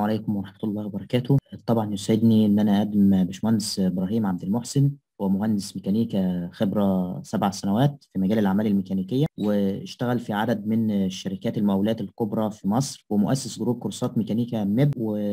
عليكم ورحمة الله وبركاته طبعا يسعدني إن أنا أقدم باشمهندس إبراهيم عبد المحسن هو مهندس ميكانيكا خبرة سبع سنوات في مجال الأعمال الميكانيكية واشتغل في عدد من الشركات المقاولات الكبرى في مصر ومؤسس جروب كورسات ميكانيكا ميب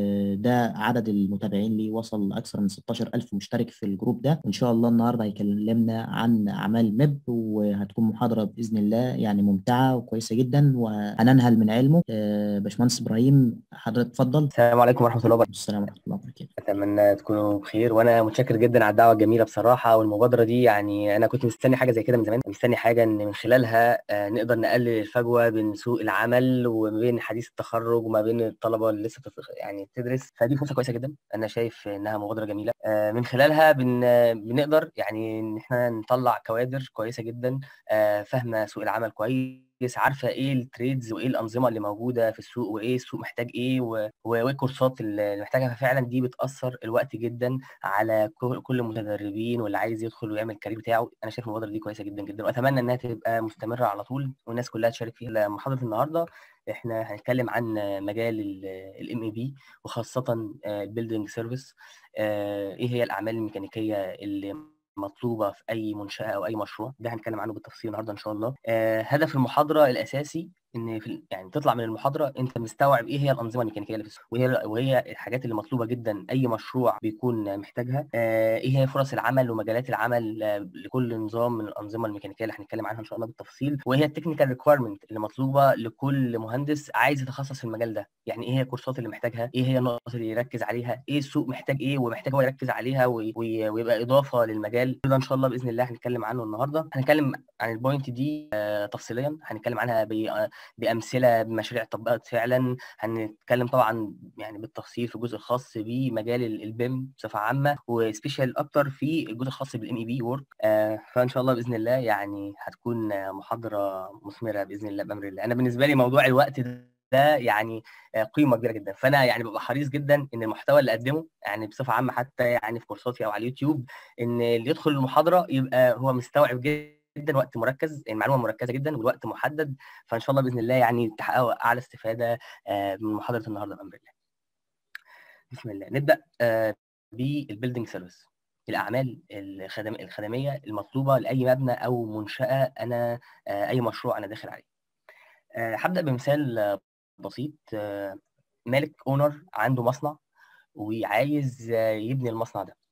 وده عدد المتابعين ليه وصل أكثر من 16 ألف مشترك في الجروب ده وإن شاء الله النهاردة هيكلمنا عن أعمال ميب وهتكون محاضرة بإذن الله يعني ممتعة وكويسة جدا وهننهل من علمه آه، باشمهندس إبراهيم حضرتك اتفضل السلام عليكم ورحمة الله وبركاته السلام ورحمة الله وبركاته أتمنى تكونوا بخير وأنا متشكر جدا على الدعوة الجميلة بصراحة والمبادرة دي يعني أنا كنت مستني حاجة زي كده من زمان مستني حاجة إن من خلالها آه، نقدر نقلل الفجوة بين سوق العمل وما بين حديث التخرج وما بين الطلبة اللي لسه بتف- يعني بتدرس فدي فرصة كويسة جدا أنا شايف إنها مبادرة جميلة آه، من خلالها بن بنقدر يعني إن إحنا نطلع كوادر كويسة جدا آه، فاهمة سوق العمل كويس عارفه ايه التريدز وايه الانظمه اللي موجوده في السوق وايه السوق محتاج ايه و- وايه الكورسات اللي محتاجها ففعلا دي بتاثر الوقت جدا على كل كل المتدربين واللي عايز يدخل ويعمل الكارير بتاعه انا شايف المبادره دي كويسه جدا جدا واتمنى انها تبقى مستمره على طول والناس كلها تشارك فيها محاضره النهارده احنا هنتكلم عن مجال الام اي بي وخاصه البيلدينج سيرفيس ايه هي الاعمال الميكانيكيه اللي مطلوبه في اي منشاه او اي مشروع ده هنتكلم عنه بالتفصيل النهارده ان شاء الله آه، هدف المحاضره الاساسي ان في ال- يعني تطلع من المحاضره انت مستوعب ايه هي الانظمه الميكانيكيه اللي في السوق وهي وهي الحاجات اللي مطلوبه جدا اي مشروع بيكون محتاجها آه، ايه هي فرص العمل ومجالات العمل آه، لكل نظام من الانظمه الميكانيكيه اللي هنتكلم عنها ان شاء الله بالتفصيل وايه هي التكنيكال ريكويرمنت اللي مطلوبه لكل مهندس عايز يتخصص في المجال ده يعني ايه هي الكورسات اللي محتاجها ايه هي النقط اللي يركز عليها ايه السوق محتاج ايه ومحتاج هو يركز عليها وي- وي- ويبقى اضافه للمجال كل ده ان شاء الله باذن الله هنتكلم عنه النهارده هنتكلم عن البوينت دي آه، تفصيليا هنتكلم عنها ب- آه، بامثله بمشاريع طبقت فعلا هنتكلم طبعا يعني بالتفصيل في الجزء الخاص بمجال ال- البيم بصفه عامه وسبيشال اكتر في الجزء الخاص بالام اي بي ورك فان شاء الله باذن الله يعني هتكون آه، محاضره مثمره باذن الله بامر الله انا بالنسبه لي موضوع الوقت ده يعني آه، قيمه كبيره جدا فانا يعني ببقى حريص جدا ان المحتوى اللي اقدمه يعني بصفه عامه حتى يعني في كورساتي او على اليوتيوب ان اللي يدخل المحاضره يبقى هو مستوعب جدا وقت مركز المعلومه مركزه جدا والوقت محدد فان شاء الله باذن الله يعني تحققوا اعلى استفاده آه، من محاضره النهارده بامر الله. بسم الله نبدا آه، بالبيلدينج سيرفيس الاعمال الخدم الخدميه المطلوبه لاي مبنى او منشاه انا آه، اي مشروع انا داخل عليه. آه، هبدا بمثال آه، بسيط آه، مالك اونر عنده مصنع وعايز آه، يبني المصنع ده.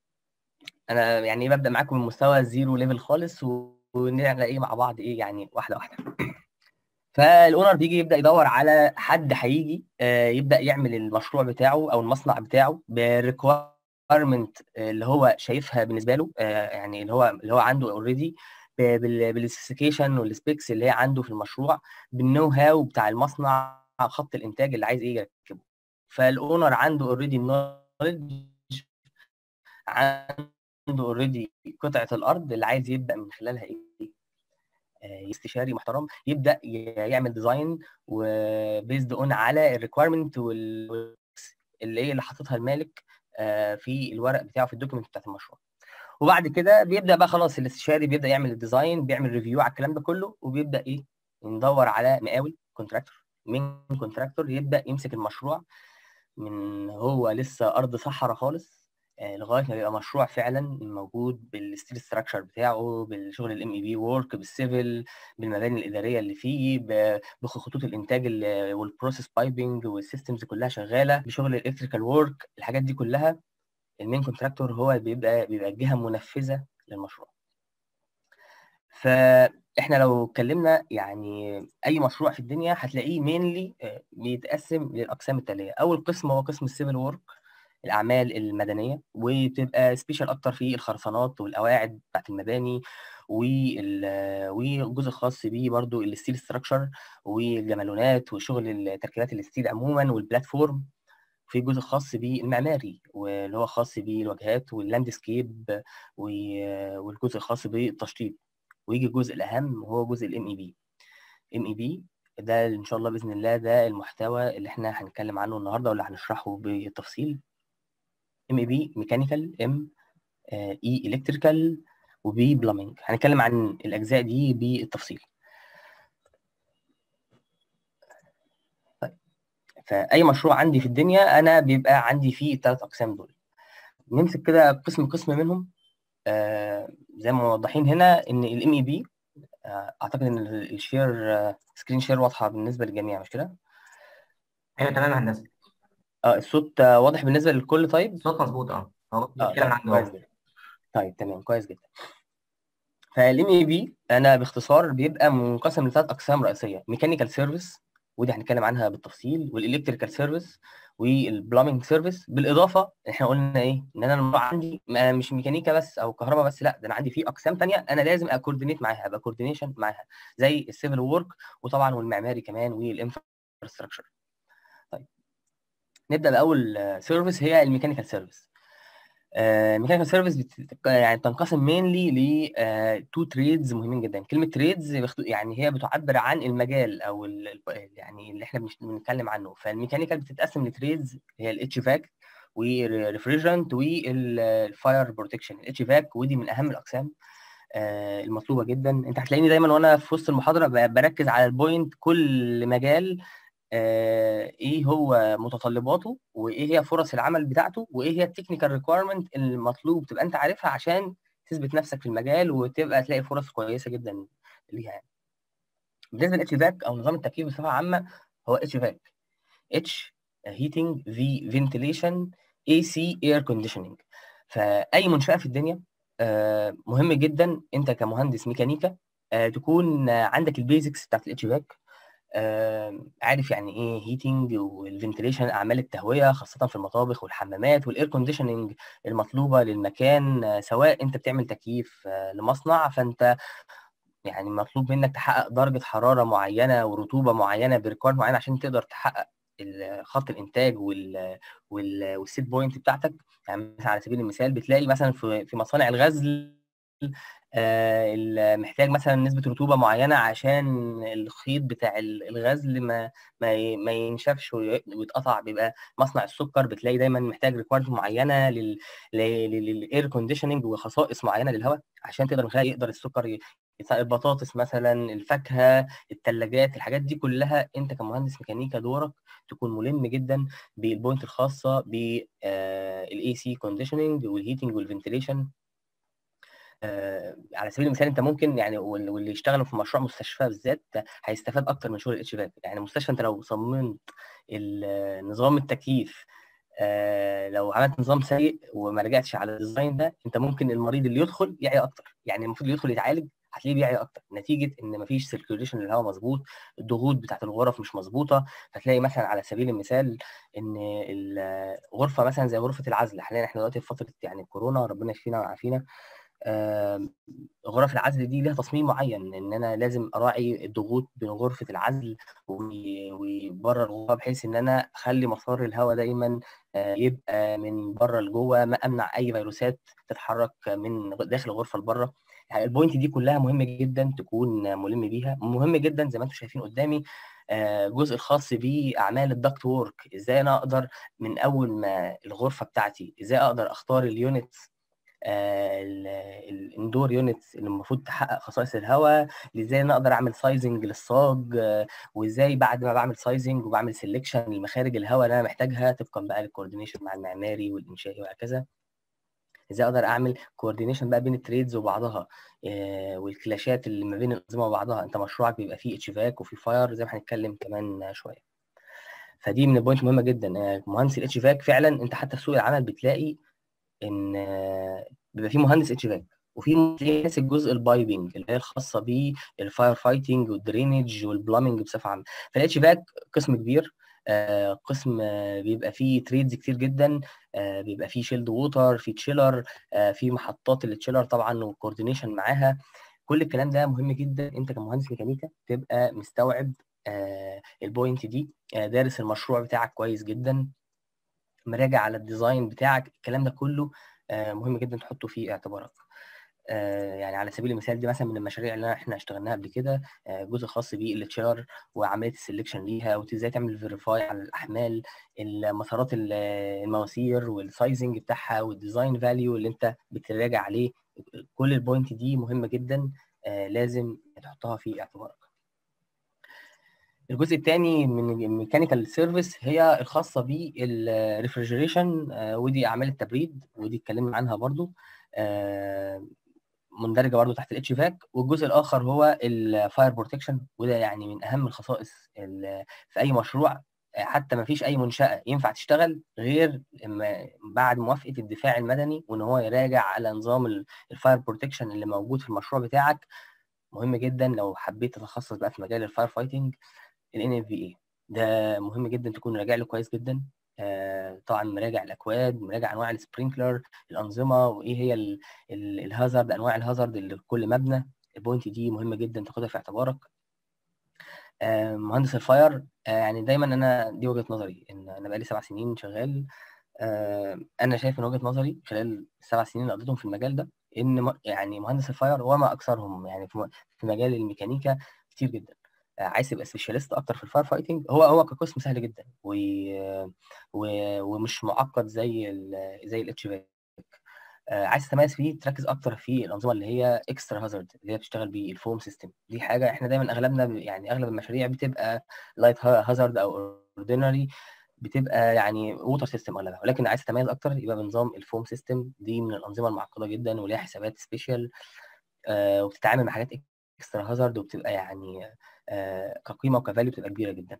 انا يعني ببدا معاكم من مستوى زيرو ليفل خالص و- ونعمل ايه مع بعض ايه يعني واحده واحده فالاونر بيجي يبدا يدور على حد هيجي آه، يبدا يعمل المشروع بتاعه او المصنع بتاعه بالريكويرمنت اللي هو شايفها بالنسبه له آه، يعني اللي هو اللي هو عنده اوريدي بالسبيسيفيكيشن والسبيكس اللي هي عنده في المشروع بالنو هاو بتاع المصنع خط الانتاج اللي عايز ايه يركبه فالاونر عنده اوريدي النولج عنده اوريدي قطعه الارض اللي عايز يبدا من خلالها ايه آه، استشاري محترم يبدا ي- يعمل ديزاين وبيزد اون على الريكويرمنت اللي ايه اللي حاططها المالك آه، في الورق بتاعه في الدوكيمنت بتاعت المشروع وبعد كده بيبدا بقى خلاص الاستشاري بيبدا يعمل الديزاين بيعمل ريفيو على الكلام ده كله وبيبدا ايه ندور على مقاول كونتراكتور من كونتراكتور يبدا يمسك المشروع من هو لسه ارض صحراء خالص آه، لغايه ما يبقى مشروع فعلا موجود بالستيل ستراكشر بتاعه بالشغل الام اي بي وورك بالسيفل بالمباني الاداريه اللي فيه ب- بخطوط الانتاج ال- والبروسيس بايبنج والسيستمز كلها شغاله بشغل الالكتريكال وورك الحاجات دي كلها المين كونتراكتور هو بيبقى بيبقى الجهه المنفذه للمشروع فاحنا لو اتكلمنا يعني اي مشروع في الدنيا هتلاقيه مينلي بيتقسم للاقسام التاليه اول قسم هو قسم السيفل وورك الاعمال المدنيه وبتبقى سبيشال اكتر في الخرسانات والقواعد بتاعت المباني وال- والجزء الخاص بيه برضو الستيل ستراكشر والجمالونات وشغل التركيبات الستيل عموما والبلاتفورم في جزء خاص بالمعماري واللي هو خاص بالواجهات واللاندسكيب و- والجزء الخاص بالتشطيب ويجي الجزء الاهم وهو جزء الام اي بي ام اي بي ده ان شاء الله باذن الله ده المحتوى اللي احنا هنتكلم عنه النهارده واللي هنشرحه بالتفصيل ام اي بي ميكانيكال ام اي الكتريكال وبي بلامينج هنتكلم عن الاجزاء دي بالتفصيل طيب فاي مشروع عندي في الدنيا انا بيبقى عندي فيه الثلاث اقسام دول نمسك كده قسم قسم منهم آه زي ما موضحين هنا ان الام اي بي اعتقد ان الشير سكرين شير واضحه بالنسبه للجميع مش كده؟ ايوه تمام يا هندسه اه الصوت آه، واضح بالنسبه للكل طيب؟ الصوت مظبوط اه هو اه بيتكلم طيب عنه كويس هو جدا طيب تمام كويس جدا فالام اي بي انا باختصار بيبقى منقسم لثلاث اقسام رئيسيه ميكانيكال سيرفيس ودي هنتكلم عنها بالتفصيل والالكتريكال سيرفيس والبلامينج سيرفيس بالاضافه احنا قلنا ايه ان انا الموضوع عندي ما- مش ميكانيكا بس او كهرباء بس لا ده انا عندي فيه اقسام تانية انا لازم اكوردينيت معاها ابقى كوردينيشن معاها زي السيفل وورك وطبعا والمعماري كمان والانفراستراكشر طيب نبدا باول سيرفيس هي الميكانيكال سيرفيس الميكانيكال سيرفيس يعني تنقسم مينلي ل تو تريدز مهمين جدا كلمه تريدز يعني هي بتعبر عن المجال او ال ال- يعني اللي احنا بنش- بنتكلم عنه فالميكانيكال بتتقسم لتريدز هي الاتش فاك والريفريجرنت والفاير بروتكشن الاتش فاك ودي من اهم الاقسام آه، المطلوبه جدا انت هتلاقيني دايما وانا في وسط المحاضره ب- بركز على البوينت كل مجال آه، ايه هو متطلباته وايه هي فرص العمل بتاعته وايه هي التكنيكال ريكويرمنت المطلوب تبقى انت عارفها عشان تثبت نفسك في المجال وتبقى تلاقي فرص كويسه جدا ليها يعني. بالنسبه للاتش فاك او نظام التكييف بصفه عامه هو اتش فاك اتش هيتنج في فنتيليشن اي سي اير كونديشننج فاي منشاه في الدنيا آه، مهم جدا انت كمهندس ميكانيكا آه، تكون آه، عندك البيزكس بتاعت الاتش فاك عارف يعني ايه هيتنج والفنتيليشن اعمال التهويه خاصه في المطابخ والحمامات والاير كونديشننج المطلوبه للمكان آه، سواء انت بتعمل تكييف آه، لمصنع فانت يعني مطلوب منك تحقق درجه حراره معينه ورطوبه معينه بريكورد معين عشان تقدر تحقق ال- خط الانتاج وال وال والسيت بوينت بتاعتك يعني مثلا على سبيل المثال بتلاقي مثلا في في مصانع الغزل آه، ال- محتاج مثلا نسبة رطوبة معينة عشان الخيط بتاع ال- الغزل ما ما ي- ما ينشفش وي- ويتقطع بيبقى مصنع السكر بتلاقي دايما محتاج ريكويرمنت معينة للاير كونديشننج وخصائص معينة للهواء عشان تقدر من خلالها يقدر السكر ي- يت- البطاطس مثلا الفاكهة الثلاجات الحاجات دي كلها انت كمهندس ميكانيكا دورك تكون ملم جدا بالبوينت الخاصة بالاي سي كونديشننج والهيتنج والفنتيليشن آه، على سبيل المثال انت ممكن يعني وال- واللي يشتغلوا في مشروع مستشفى بالذات هيستفاد اكتر من شغل الاتش فاك يعني مستشفى انت لو صممت ال- نظام التكييف آه، لو عملت نظام سيء وما رجعتش على الديزاين ده انت ممكن المريض اللي يدخل يعيا اكتر يعني المفروض اللي يدخل يتعالج هتلاقيه بيعيا اكتر نتيجه ان مفيش سيركيوليشن للهواء مظبوط الضغوط بتاعت الغرف مش مظبوطه فتلاقي مثلا على سبيل المثال ان الغرفه مثلا زي غرفه العزل حاليا احنا دلوقتي في فتره يعني كورونا ربنا يشفينا ويعافينا آم، غرف العزل دي ليها تصميم معين ان انا لازم اراعي الضغوط بين غرفه العزل و- وبره الغرفه بحيث ان انا اخلي مسار الهواء دايما آه، يبقى من بره لجوه ما امنع اي فيروسات تتحرك من داخل الغرفه لبره يعني البوينت دي كلها مهمه جدا تكون ملم بيها مهم جدا زي ما انتم شايفين قدامي آه، الجزء الخاص باعمال الدكت وورك ازاي انا اقدر من اول ما الغرفه بتاعتي ازاي اقدر اختار اليونتس الاندور يونتس اللي المفروض تحقق خصائص الهواء ازاي انا اقدر اعمل سايزنج للصاج آه، وازاي بعد ما بعمل سايزنج وبعمل سيلكشن لمخارج الهواء اللي انا محتاجها طبقا بقى للكوردينيشن مع المعماري والانشائي وهكذا ازاي اقدر اعمل كوردينيشن بقى بين التريدز وبعضها آه، والكلاشات اللي ما بين الانظمه وبعضها انت مشروعك بيبقى فيه اتش فاك وفيه فاير زي ما هنتكلم كمان شويه فدي من البوينت مهمه جدا آه، مهندس الاتش فاك فعلا انت حتى في سوق العمل بتلاقي ان آه، بيبقى في مهندس اتش فاك وفي مهندس الجزء البايبنج اللي هي الخاصه بالفاير فايتنج والدرينج والبلامنج بصفه عامه فالاتش فاك قسم كبير آه، قسم آه، بيبقى فيه تريدز كتير جدا آه، بيبقى فيه شيلد ووتر في تشيلر في محطات التشيلر طبعا وكوردينيشن معاها كل الكلام ده مهم جدا انت كمهندس ميكانيكا تبقى مستوعب آه، البوينت دي آه، دارس المشروع بتاعك كويس جدا مراجع على الديزاين بتاعك الكلام ده كله آه، مهم جدا تحطه في اعتبارك آه، يعني على سبيل المثال دي مثلا من المشاريع اللي احنا اشتغلناها قبل كده آه، جزء خاص بالتشار وعمليه السلكشن ليها وازاي تعمل فيريفاي على الاحمال المسارات ال- المواسير والسايزنج بتاعها والديزاين فاليو اللي انت بتراجع عليه كل البوينت دي مهمه جدا آه، لازم تحطها في اعتبارك الجزء الثاني من الميكانيكال سيرفيس هي الخاصه بالريفرجريشن ودي اعمال التبريد ودي اتكلمنا عنها برضو آه، مندرجه برضو تحت الاتش فاك والجزء الاخر هو الفاير بروتكشن وده يعني من اهم الخصائص ال- في اي مشروع آه، حتى ما فيش اي منشاه ينفع تشتغل غير لما بعد موافقه الدفاع المدني وان هو يراجع على نظام الفاير بروتكشن اللي موجود في المشروع بتاعك مهم جدا لو حبيت تتخصص بقى في مجال الفاير فايتنج ال NFVA ده مهم جدا تكون راجع له كويس جدا آه، طبعا مراجع الاكواد مراجع انواع السبرينكلر الانظمه وايه هي ال- ال- الهازارد انواع الهازارد اللي في كل مبنى البوينت دي مهمه جدا تاخدها في اعتبارك آه، مهندس الفاير آه، يعني دايما انا دي وجهه نظري ان انا بقالي سبع سنين شغال آه، انا شايف من وجهه نظري خلال السبع سنين اللي قضيتهم في المجال ده ان م- يعني مهندس الفاير وما اكثرهم يعني في م- في مجال الميكانيكا كتير جدا آه، عايز تبقى سبيشاليست اكتر في الفاير فايتنج هو هو كقسم سهل جدا و... و... ومش معقد زي ال... زي الاتش فاك عايز تتميز فيه تركز اكتر في الانظمه اللي هي اكسترا هازارد اللي هي بتشتغل بالفوم سيستم دي حاجه احنا دايما اغلبنا ب- يعني اغلب المشاريع بتبقى لايت هازارد او اوردينري بتبقى يعني ووتر سيستم اغلبها ولكن عايز تتميز اكتر يبقى بنظام الفوم سيستم دي من الانظمه المعقده جدا وليها حسابات سبيشال آه وبتتعامل مع حاجات اكسترا هازارد وبتبقى يعني آه كقيمه وكفاليو بتبقى كبيره جدا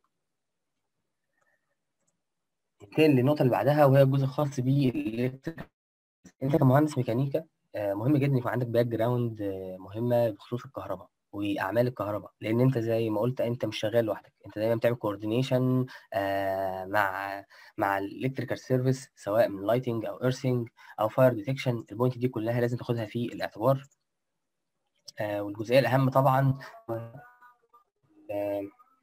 ننتقل للنقطه اللي بعدها وهي الجزء الخاص بالالكتريك انت كمهندس ميكانيكا آه، مهم جدا يكون عندك باك جراوند آه، مهمه بخصوص الكهرباء واعمال الكهرباء لان انت زي ما قلت انت مش شغال لوحدك انت دايما بتعمل كوردينيشن مع مع الالكتريكال سيرفيس سواء من لايتنج او ايرثنج او فاير ديتكشن البوينت دي كلها لازم تاخدها في الاعتبار آه، والجزئيه الاهم طبعا آه،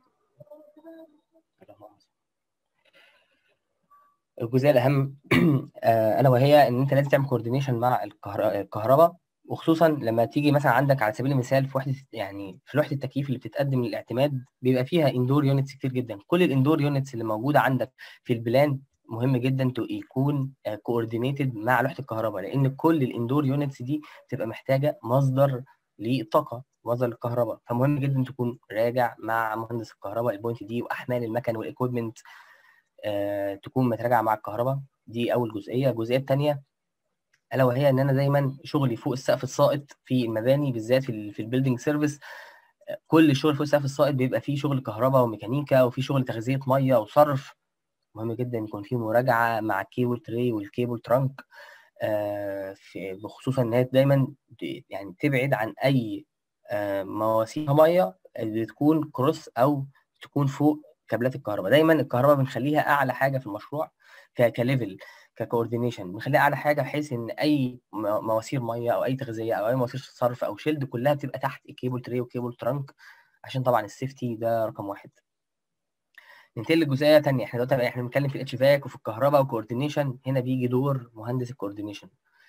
الجزئيه الاهم آه، الا وهي ان انت لازم تعمل كوردينيشن مع الكهر- الكهرباء وخصوصا لما تيجي مثلا عندك على سبيل المثال في وحده يعني في لوحه التكييف اللي بتتقدم للاعتماد بيبقى فيها اندور يونتس كتير جدا كل الاندور يونتس اللي موجوده عندك في البلان مهم جدا تو يكون كوردينيتد مع لوحه الكهرباء لان كل الاندور يونتس دي بتبقى محتاجه مصدر للطاقه مصدر الكهرباء فمهم جدا تكون راجع مع مهندس الكهرباء البوينت دي واحمال المكن والاكويبمنت آه، تكون متراجعه مع الكهرباء دي اول جزئيه الجزئيه الثانيه الا وهي ان انا دايما شغلي فوق السقف الساقط في المباني بالذات في ال في البيلدينج سيرفيس كل الشغل فوق السقف الساقط بيبقى فيه شغل كهرباء وميكانيكا وفي شغل تغذيه ميه وصرف مهم جدا يكون في مراجعه مع الكيبل تري والكيبل ترانك آه، في بخصوصا ان هي دايما ت- يعني تبعد عن اي آه، مواسير ميه اللي تكون كروس او تكون فوق كابلات الكهرباء دايما الكهرباء بنخليها اعلى حاجه في المشروع ك- كليفل ككوردينيشن بنخليها اعلى حاجه بحيث ان اي م- مواسير ميه او اي تغذيه او اي مواسير صرف او شيلد كلها بتبقى تحت الكيبل تري والكيبل ترانك عشان طبعا السيفتي ده رقم واحد ننتقل لجزئيه تانية احنا دلوقتي احنا بنتكلم في الاتش فاك وفي الكهرباء وكوردينيشن هنا بيجي دور مهندس الكوردينيشن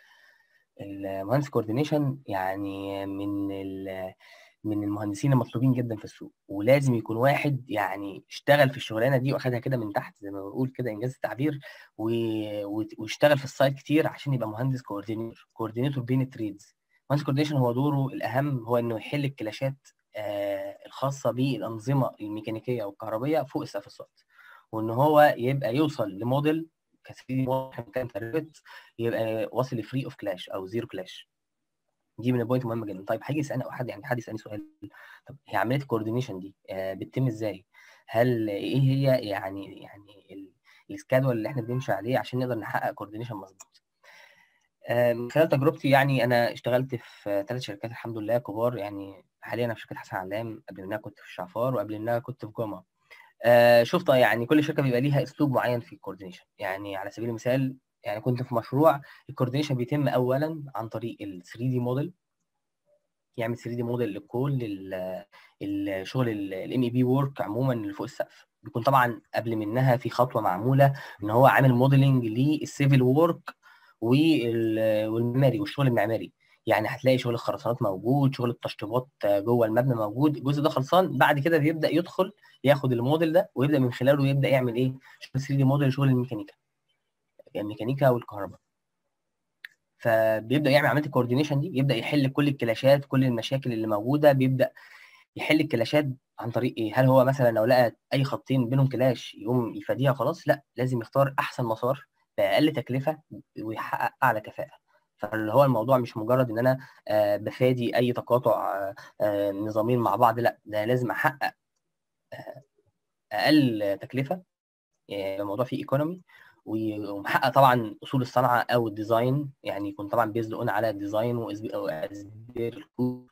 المهندس كوردينيشن يعني من ال من المهندسين المطلوبين جدا في السوق ولازم يكون واحد يعني اشتغل في الشغلانه دي واخدها كده من تحت زي ما بقول كده انجاز التعبير و... وت- واشتغل في السايت كتير عشان يبقى مهندس كوردينيتور كوردينيتور بين التريدز مهندس كوردينيشن هو دوره الاهم هو انه يحل الكلاشات آه الخاصه بالانظمه الميكانيكيه والكهربائيه فوق السقف الساقط وان هو يبقى يوصل لموديل كثير واحد كان تربت يبقى واصل لفري اوف كلاش او زيرو كلاش دي من البوينت مهمه جدا طيب هيجي يسالني او حد يعني حد يسالني سؤال طب هي عمليه الكوردينيشن دي آه بتتم ازاي هل ايه هي يعني يعني ال- السكادول اللي احنا بنمشي عليه عشان نقدر نحقق كوردينيشن مظبوط آه من خلال تجربتي يعني انا اشتغلت في ثلاث شركات الحمد لله كبار يعني حاليا انا في شركه حسن علام قبل منها كنت في الشعفار وقبل منها كنت في جوما آه شفت يعني كل شركه بيبقى ليها اسلوب معين في الكوردينيشن يعني على سبيل المثال يعني كنت في مشروع الكوردينيشن بيتم اولا عن طريق ال 3 دي موديل يعمل 3 دي موديل لكل ال- الشغل الام اي بي ورك عموما اللي فوق السقف بيكون طبعا قبل منها في خطوه معموله ان هو عامل موديلنج للسيفل وورك والمعماري والشغل المعماري يعني هتلاقي شغل الخرسانات موجود شغل التشطيبات جوه المبنى موجود الجزء ده خلصان بعد كده بيبدا يدخل ياخد الموديل ده ويبدا من خلاله يبدا يعمل ايه شغل 3 دي موديل شغل الميكانيكا الميكانيكا والكهرباء فبيبدا يعمل عمليه الكوردينيشن دي يبدا يحل كل الكلاشات كل المشاكل اللي موجوده بيبدا يحل الكلاشات عن طريق ايه هل هو مثلا لو لقى اي خطين بينهم كلاش يقوم يفاديها خلاص لا لازم يختار احسن مسار باقل تكلفه ويحقق اعلى كفاءه فاللي هو الموضوع مش مجرد ان انا آه، بفادي اي تقاطع آه، آه، نظامين مع بعض لا ده لازم احقق آه، اقل تكلفه يعني الموضوع فيه ايكونومي ومحقق طبعا اصول الصنعه او الديزاين يعني يكون طبعا بيزد اون على الديزاين واسبير الكود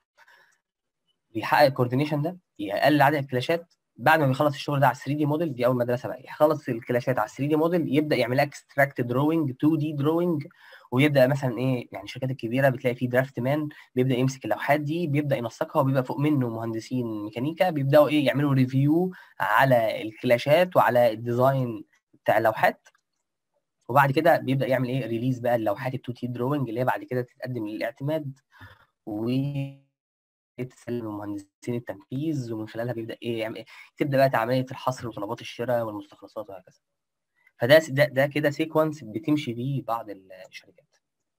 بيحقق الكوردينيشن ده يقلل عدد الكلاشات بعد ما بيخلص الشغل ده على 3 دي موديل دي اول مدرسه بقى يخلص الكلاشات على 3 دي موديل يبدا يعمل لها اكستراكت دروينج 2 دي دروينج ويبدا مثلا ايه يعني الشركات الكبيره بتلاقي فيه درافت مان بيبدا يمسك اللوحات دي بيبدا ينسقها وبيبقى فوق منه مهندسين ميكانيكا بيبداوا ايه يعملوا ريفيو على الكلاشات وعلى الديزاين بتاع اللوحات وبعد كده بيبدا يعمل ايه ريليز بقى اللوحات ال 2 تي دروينج اللي هي بعد كده تتقدم للاعتماد و تسلم لمهندسين التنفيذ ومن خلالها بيبدا ايه يعمل إيه؟ تبدا بقى عمليه الحصر وطلبات الشراء والمستخلصات وهكذا فده ده, ده كده سيكونس بتمشي بيه بعض الشركات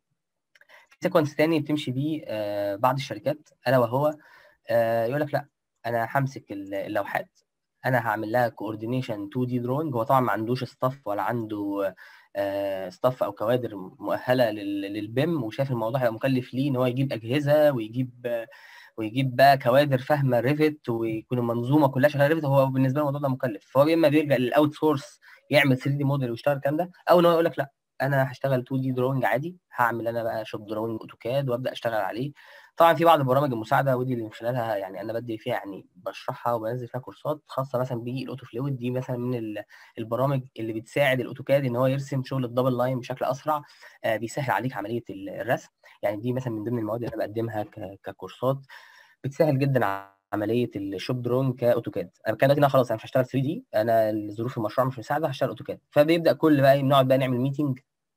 سيكونس تاني بتمشي بيه آه بعض الشركات الا وهو آه يقول لك لا انا همسك اللوحات انا هعمل لها كوردينيشن 2 دي دروينج هو طبعا ما عندوش ستاف ولا عنده آه ستاف او كوادر مؤهله للبيم وشايف الموضوع هيبقى مكلف ليه ان هو يجيب اجهزه ويجيب آه ويجيب بقى كوادر فاهمه ريفت ويكون المنظومه كلها شغاله ريفت هو بالنسبه له الموضوع ده مكلف فهو يا اما بيلجا للاوت سورس يعمل 3 دي موديل ويشتغل الكلام ده او ان هو يقول لك لا انا هشتغل 2 دي دروينج عادي هعمل انا بقى شوب دروينج اوتوكاد وابدا اشتغل عليه طبعا في بعض البرامج المساعده ودي اللي من خلالها يعني انا بدي فيها يعني بشرحها وبنزل فيها كورسات خاصه مثلا بالاوتو فلويد دي مثلا من البرامج اللي بتساعد الاوتوكاد ان هو يرسم شغل الدبل لاين بشكل اسرع آه بيسهل عليك عمليه الرسم يعني دي مثلا من ضمن المواد اللي انا بقدمها ككورسات بتسهل جدا عمليه الشوب درون كاوتوكاد انا كان دلوقتي انا خلاص انا مش هشتغل 3 دي انا ظروف المشروع مش مساعده هشتغل اوتوكاد فبيبدا كل بقى نقعد بقى نعمل ميتنج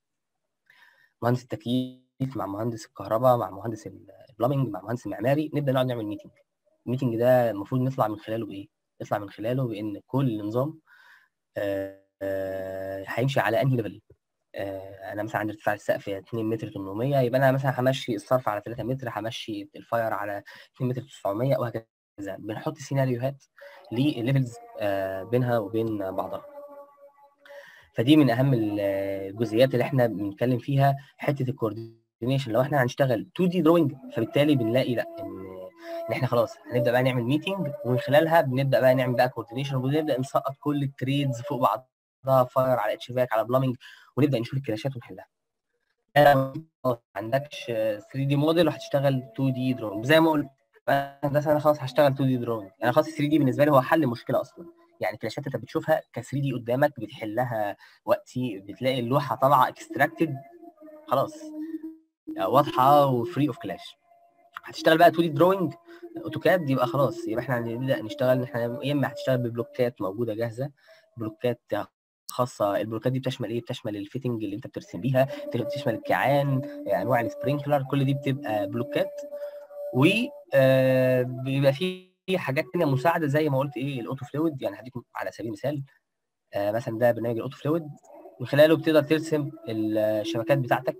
مهندس التكييف مع مهندس الكهرباء مع مهندس البلامنج مع مهندس المعماري نبدا نقعد نعمل ميتنج الميتنج ده المفروض نطلع من خلاله بايه نطلع من خلاله بان كل نظام هيمشي على انهي ليفل انا مثلا عندي ارتفاع السقف 2 متر 800 يبقى انا مثلا همشي الصرف على 3 متر همشي الفاير على 2 متر 900 وهكذا بنحط سيناريوهات لليفلز بينها وبين بعضها فدي من اهم الجزئيات اللي احنا بنتكلم فيها حته الكوردينيشن لو احنا هنشتغل 2 دي دروينج فبالتالي بنلاقي لا ان ان احنا خلاص هنبدا بقى نعمل ميتنج ومن خلالها بنبدا بقى نعمل بقى كوردينيشن ونبدا نسقط كل التريدز فوق بعضها فاير على اتش فاك على بلامنج ونبدا نشوف الكلاشات ونحلها ما عندكش 3 دي موديل وهتشتغل 2 دي دروينج زي ما قلت بس انا خلاص هشتغل 2 دي دروينج انا خلاص 3 دي بالنسبه لي هو حل مشكله اصلا يعني الكلاشات انت بتشوفها ك 3 دي قدامك بتحلها وقتي بتلاقي اللوحه طالعه اكستراكتد خلاص واضحه وفري اوف كلاش هتشتغل بقى 2 دي دروينج اوتوكاد يبقى خلاص يبقى احنا هنبدا نشتغل احنا يا اما هتشتغل ببلوكات موجوده جاهزه بلوكات خاصه البلوكات دي بتشمل ايه بتشمل الفيتنج اللي انت بترسم بيها بتشمل الكيعان انواع السبرينكلر كل دي بتبقى بلوكات و بيبقى في حاجات تانية مساعده زي ما قلت ايه الاوتو فلويد يعني هديكم على سبيل المثال مثلا ده برنامج الاوتو فلويد من خلاله بتقدر ترسم الشبكات بتاعتك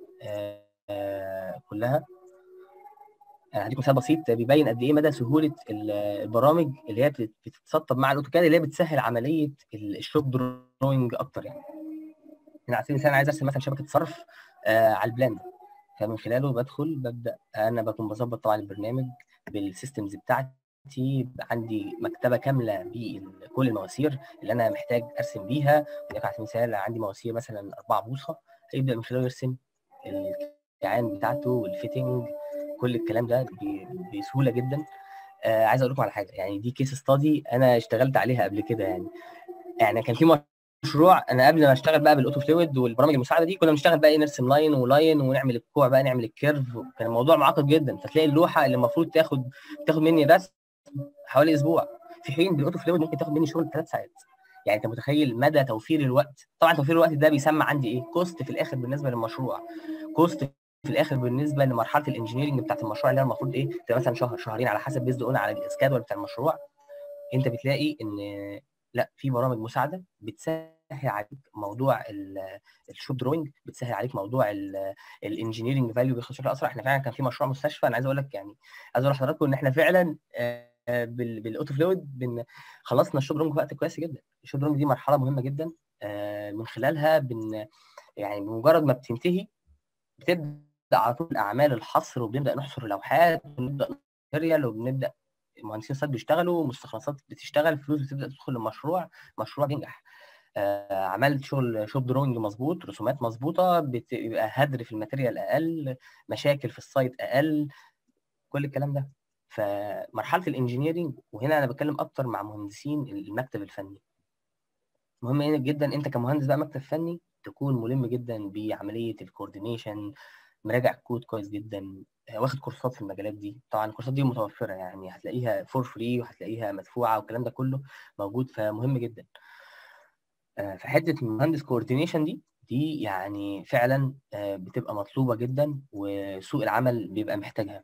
كلها يعني هديكم مثال بسيط بيبين قد ايه مدى سهوله البرامج اللي هي بتتسطب مع الاوتوكاد اللي هي بتسهل عمليه الشوب دروينج اكتر يعني هنا على سبيل المثال انا عايز ارسم مثلا شبكه صرف آه على البلان فمن خلاله بدخل ببدا انا بكون بظبط طبعا البرنامج بالسيستمز بتاعتي عندي مكتبه كامله بكل المواسير اللي انا محتاج ارسم بيها على سبيل المثال عندي مواسير مثلا 4 بوصه هيبدا من خلاله يرسم الكيعان بتاعته والفيتنج كل الكلام ده بسهوله جدا آه عايز اقول لكم على حاجه يعني دي كيس ستادي انا اشتغلت عليها قبل كده يعني يعني كان في مشروع انا قبل ما اشتغل بقى بالاوتو فلويد والبرامج المساعده دي كنا بنشتغل بقى نرسم لاين ولاين ونعمل الكوع بقى نعمل الكيرف كان الموضوع معقد جدا فتلاقي اللوحه اللي المفروض تاخد تاخد مني بس حوالي اسبوع في حين بالاوتو فلويد ممكن تاخد مني شغل ثلاث ساعات يعني انت متخيل مدى توفير الوقت طبعا توفير الوقت ده بيسمى عندي ايه كوست في الاخر بالنسبه للمشروع كوست في الاخر بالنسبه لمرحله الانجينيرنج بتاعت المشروع اللي هي المفروض ايه تبقى مثلا شهر شهرين على حسب بيزد اون على الاسكادول بتاع المشروع انت بتلاقي ان لا في برامج مساعده بتسهل عليك موضوع الشوب دروينج بتسهل عليك موضوع الانجينيرنج فاليو بشكل اسرع احنا فعلا كان في مشروع مستشفى انا عايز اقول لك يعني عايز اقول لحضراتكم ان احنا فعلا بال بالاوتو فلويد بن خلصنا الشوب رونج في وقت كويس جدا الشوب رونج دي مرحله مهمه جدا آه، من خلالها بن يعني بمجرد ما بتنتهي بتبدا على طول اعمال الحصر وبنبدا نحصر لوحات وبنبدا ماتيريال وبنبدا مهندسين الصيد بيشتغلوا مستخلصات بتشتغل فلوس بتبدا تدخل المشروع مشروع بينجح آه، عملت شغل شوب دروينج مظبوط رسومات مظبوطه بيبقى هدر في الماتيريال اقل مشاكل في السايت اقل كل الكلام ده فمرحله الانجينيرنج وهنا انا بتكلم اكتر مع مهندسين المكتب الفني مهم جدا انت كمهندس بقى مكتب فني تكون ملم جدا بعمليه الكوردينيشن مراجع كود كويس جدا واخد كورسات في المجالات دي طبعا الكورسات دي متوفره يعني هتلاقيها فور فري وهتلاقيها مدفوعه والكلام ده كله موجود فمهم جدا في حته مهندس كوردينيشن دي دي يعني فعلا بتبقى مطلوبه جدا وسوق العمل بيبقى محتاجها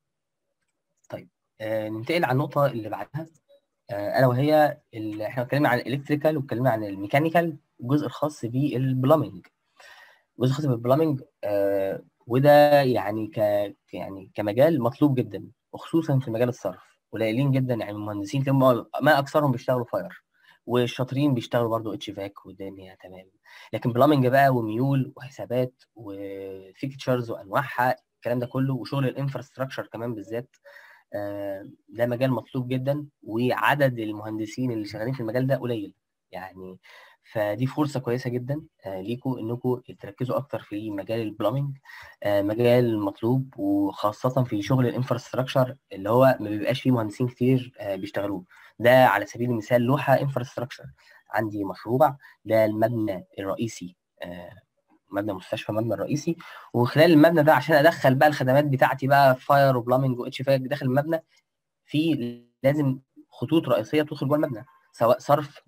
طيب ننتقل على النقطه اللي بعدها الا وهي احنا اتكلمنا عن الالكتريكال واتكلمنا عن الميكانيكال الجزء الخاص بالبلامنج الجزء الخاص بالبلامنج آه وده يعني ك يعني كمجال مطلوب جدا وخصوصا في مجال الصرف قليلين جدا يعني المهندسين ما اكثرهم بيشتغلوا فاير والشاطرين بيشتغلوا برضو اتش فاك والدنيا تمام لكن بلامنج بقى وميول وحسابات وفيكتشرز وانواعها الكلام ده كله وشغل الانفراستراكشر كمان بالذات آه ده مجال مطلوب جدا وعدد المهندسين اللي شغالين في المجال ده قليل يعني فدي فرصة كويسة جدا آه ليكم انكم تركزوا اكتر في مجال البلامنج آه مجال مطلوب وخاصة في شغل الانفراستراكشر اللي هو ما بيبقاش فيه مهندسين كتير آه بيشتغلوه ده على سبيل المثال لوحة انفراستراكشر عندي مشروع ده المبنى الرئيسي مبنى مستشفى مبنى الرئيسي وخلال المبنى ده عشان ادخل بقى الخدمات بتاعتي بقى فاير وبلامنج واتش فاك داخل المبنى في لازم خطوط رئيسيه تدخل جوه المبنى سواء صرف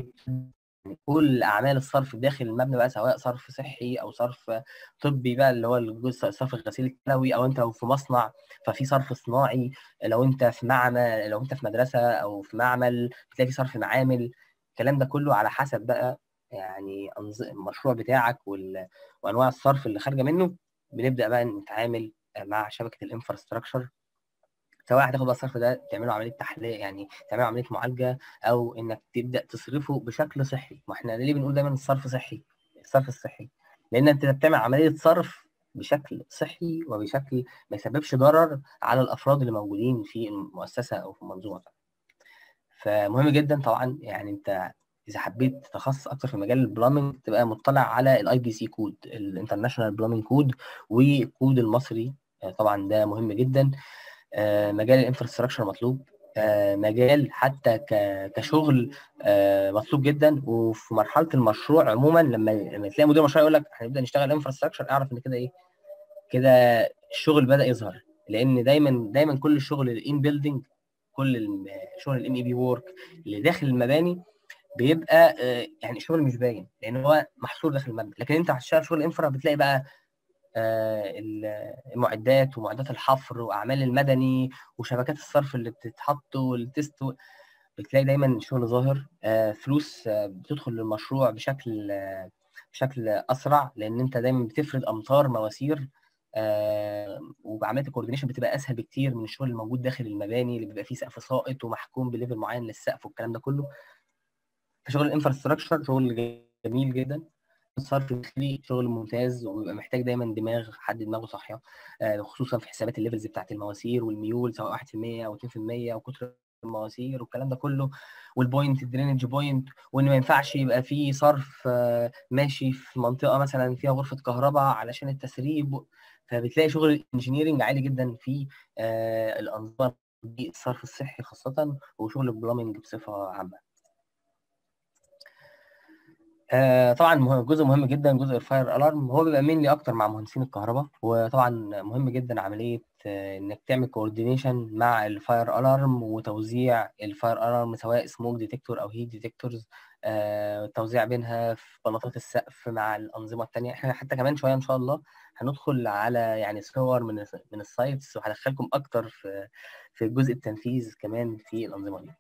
كل اعمال الصرف داخل المبنى بقى سواء صرف صحي او صرف طبي بقى اللي هو الجزء صرف الغسيل الكلوي او انت لو في مصنع ففي صرف صناعي لو انت في معمل لو انت في مدرسه او في معمل بتلاقي في صرف معامل الكلام ده كله على حسب بقى يعني المشروع بتاعك وال... وانواع الصرف اللي خارجه منه بنبدا بقى نتعامل مع شبكه الانفراستراكشر سواء هتاخد بقى الصرف ده تعمله عمليه تحليل يعني تعمله عمليه معالجه او انك تبدا تصرفه بشكل صحي ما احنا ليه بنقول دايما الصرف صحي الصرف الصحي لان انت بتعمل عمليه صرف بشكل صحي وبشكل ما يسببش ضرر على الافراد اللي موجودين في المؤسسه او في المنظومه فمهم جدا طبعا يعني انت اذا حبيت تتخصص اكتر في مجال البلامنج تبقى مطلع على الاي بي سي كود الانترناشونال بلامنج كود والكود المصري طبعا ده مهم جدا مجال الانفراستراكشر مطلوب مجال حتى كشغل مطلوب جدا وفي مرحله المشروع عموما لما لما تلاقي مدير مشروع يقول لك هنبدا نشتغل انفراستراكشر اعرف ان كده ايه كده الشغل بدا يظهر لان دايما دايما كل الشغل الان بيلدينج كل شغل الام اي بي وورك اللي داخل المباني بيبقى يعني شغل مش باين لان هو محصور داخل المبنى لكن انت هتشتغل شغل انفرا بتلاقي بقى المعدات ومعدات الحفر واعمال المدني وشبكات الصرف اللي بتتحط والتست بتلاقي دايما الشغل ظاهر فلوس بتدخل للمشروع بشكل بشكل اسرع لان انت دايما بتفرد امتار مواسير وعمليه الكوردينيشن بتبقى اسهل بكتير من الشغل الموجود داخل المباني اللي بيبقى فيه سقف ساقط ومحكوم بليفل معين للسقف والكلام ده كله فشغل الانفراستراكشر شغل جميل جدا الصرف الداخلي شغل ممتاز وبيبقى محتاج دايما دماغ حد دماغه صاحيه خصوصا في حسابات الليفلز بتاعت المواسير والميول سواء 1% او 2% وكتر المواسير والكلام ده كله والبوينت الدرينج بوينت وان ما ينفعش يبقى في صرف ماشي في منطقه مثلا فيها غرفه كهرباء علشان التسريب فبتلاقي شغل الانجينيرنج عالي جدا في الانظمه دي الصرف الصحي خاصه وشغل البلامنج بصفه عامه آه طبعا مهم جزء مهم جدا جزء الفاير الارم هو بيبقى مين اكتر مع مهندسين الكهرباء وطبعا مهم جدا عمليه آه انك تعمل كوردينيشن مع الفاير الارم وتوزيع الفاير الارم سواء سموك ديتكتور او هيت ديتكتورز آه التوزيع بينها في بلاطات السقف مع الانظمه الثانيه احنا حتى كمان شويه ان شاء الله هندخل على يعني صور من من السايتس وهدخلكم اكتر في في جزء التنفيذ كمان في الانظمه دي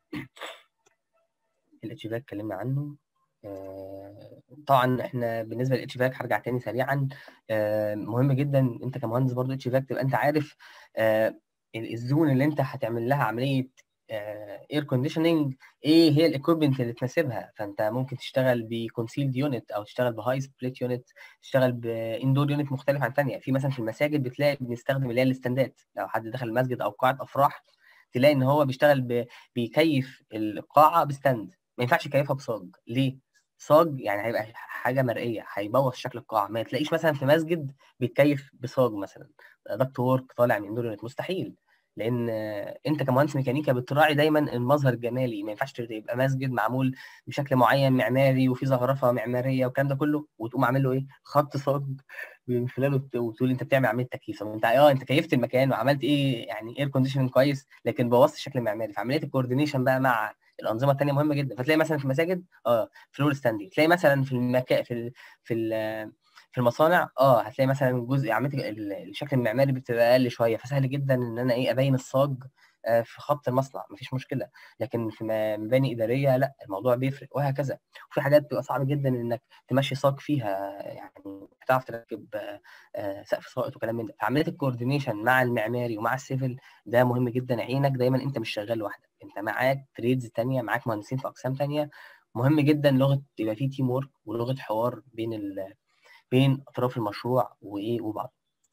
الاتش اتكلمنا عنه طبعا احنا بالنسبه للاتش فاك هرجع تاني سريعا مهم جدا انت كمهندس برضو اتش فاك تبقى انت عارف الزون اللي انت هتعمل لها عمليه اير كونديشننج ايه هي الايكويبمنت اللي تناسبها فانت ممكن تشتغل بكونسيلد يونت او تشتغل بهاي سبليت يونت تشتغل باندور يونت مختلف عن ثانيه في مثلا في المساجد بتلاقي بنستخدم اللي هي الاستندات لو حد دخل المسجد او قاعه افراح تلاقي ان هو بيشتغل ب... بيكيف القاعه بستاند ما ينفعش يكيفها بصاج ليه صاج يعني هيبقى حاجه مرئيه هيبوظ شكل القاعه ما تلاقيش مثلا في مسجد بيتكيف بصاج مثلا دكت وورك طالع من اندور يونت مستحيل لان انت كمهندس ميكانيكا بتراعي دايما المظهر الجمالي ما ينفعش يبقى مسجد معمول بشكل معين معماري وفي زخرفه معماريه والكلام ده كله وتقوم عامل له ايه خط صاج من خلاله وتقول انت بتعمل عمليه تكييف انت اه انت كيفت المكان وعملت ايه يعني اير كونديشننج كويس لكن بوظت الشكل المعماري فعمليه الكوردينيشن بقى مع الانظمه الثانيه مهمه جدا فتلاقي مثلا في المساجد اه فلور ستاندنج تلاقي مثلا في المكان في ال... في ال... في المصانع اه هتلاقي مثلا جزء عمليه الشكل المعماري بتبقى اقل شويه فسهل جدا ان انا ايه ابين الصاج آه في خط المصنع مفيش مشكله لكن في مباني اداريه لا الموضوع بيفرق وهكذا وفي حاجات بتبقى صعب جدا انك تمشي صاج فيها يعني بتعرف تركب آه سقف ساقط وكلام من ده فعمليه الكوردينيشن مع المعماري ومع السيفل ده مهم جدا عينك دايما انت مش شغال لوحدك انت معاك تريدز تانية معاك مهندسين في اقسام تانية مهم جدا لغه يبقى في تيم ورك ولغه حوار بين ال بين اطراف المشروع وايه وبعض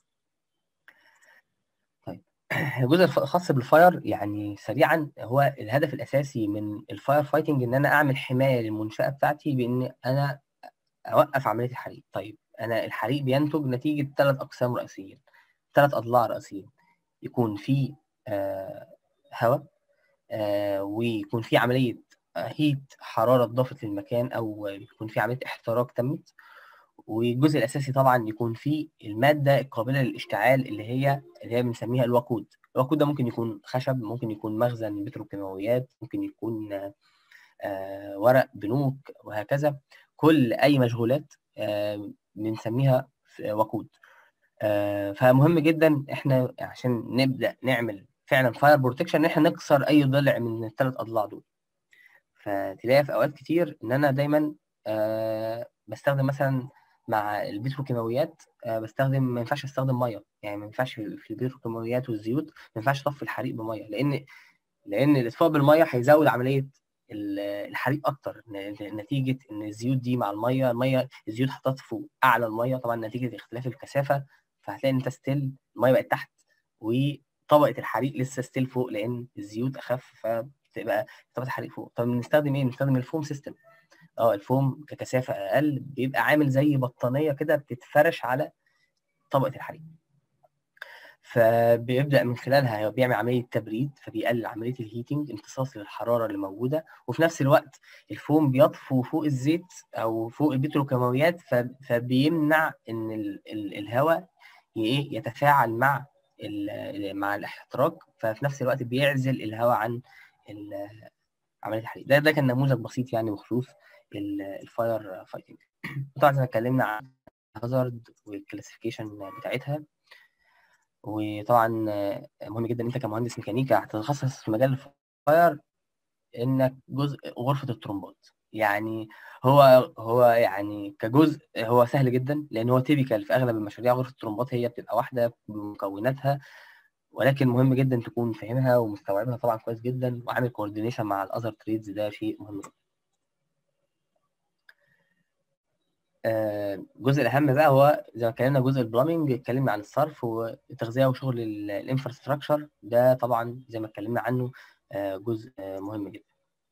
طيب الجزء الخاص بالفاير يعني سريعا هو الهدف الاساسي من الفاير فايتنج ان انا اعمل حمايه للمنشاه بتاعتي بان انا اوقف عمليه الحريق طيب انا الحريق بينتج نتيجه ثلاث اقسام رئيسيين ثلاث اضلاع رئيسيين يكون في آه هواء آه ويكون في عمليه هيت حراره اضافت للمكان او يكون في عمليه احتراق تمت والجزء الاساسي طبعا يكون فيه الماده القابله للاشتعال اللي هي اللي هي بنسميها الوقود الوقود ده ممكن يكون خشب ممكن يكون مخزن بتروكيماويات ممكن يكون آه ورق بنوك وهكذا كل اي مشغولات آه بنسميها وقود آه فمهم جدا احنا عشان نبدا نعمل فعلا فاير بروتكشن ان احنا نكسر اي ضلع من الثلاث اضلاع دول فتلاقي في اوقات كتير ان انا دايما بستخدم مثلا مع البتروكيماويات أه بستخدم ما ينفعش استخدم ميه يعني ما ينفعش في البتروكيماويات والزيوت ما ينفعش اطفي الحريق بميه لان لان الاطفاء بالميه هيزود عمليه الحريق اكتر نتيجه ان الزيوت دي مع الميه الميه الزيوت هتطفو اعلى الميه طبعا نتيجه اختلاف الكثافه فهتلاقي ان انت ستيل الميه بقت تحت وطبقه الحريق لسه ستيل فوق لان الزيوت اخف فبتبقى طبقه الحريق فوق طب بنستخدم ايه بنستخدم الفوم سيستم اه الفوم ككثافه اقل بيبقى عامل زي بطانيه كده بتتفرش على طبقه الحريق فبيبدا من خلالها هو بيعمل عمليه تبريد فبيقلل عمليه الهيتنج امتصاص للحراره اللي موجوده وفي نفس الوقت الفوم بيطفو فوق الزيت او فوق البتروكيماويات فبيمنع ان ال ال الهواء ايه يتفاعل مع مع الاحتراق ففي نفس الوقت بيعزل الهواء عن عمليه الحريق ده ده كان نموذج بسيط يعني بخصوص الفاير فايتنج طبعا زي ما اتكلمنا عن هازارد والكلاسيفيكيشن بتاعتها وطبعا مهم جدا انت كمهندس ميكانيكا هتتخصص في مجال الفاير انك جزء غرفه الترومبات يعني هو هو يعني كجزء هو سهل جدا لان هو تيبيكال في اغلب المشاريع غرفه الترومبات هي بتبقى واحده بمكوناتها ولكن مهم جدا تكون فاهمها ومستوعبها طبعا كويس جدا وعامل كوردينيشن مع الاذر تريدز ده شيء مهم جدا الجزء الاهم بقى هو زي ما اتكلمنا جزء البلامينج اتكلمنا عن الصرف والتغذيه وشغل الانفراستراكشر ده طبعا زي ما اتكلمنا عنه جزء مهم جدا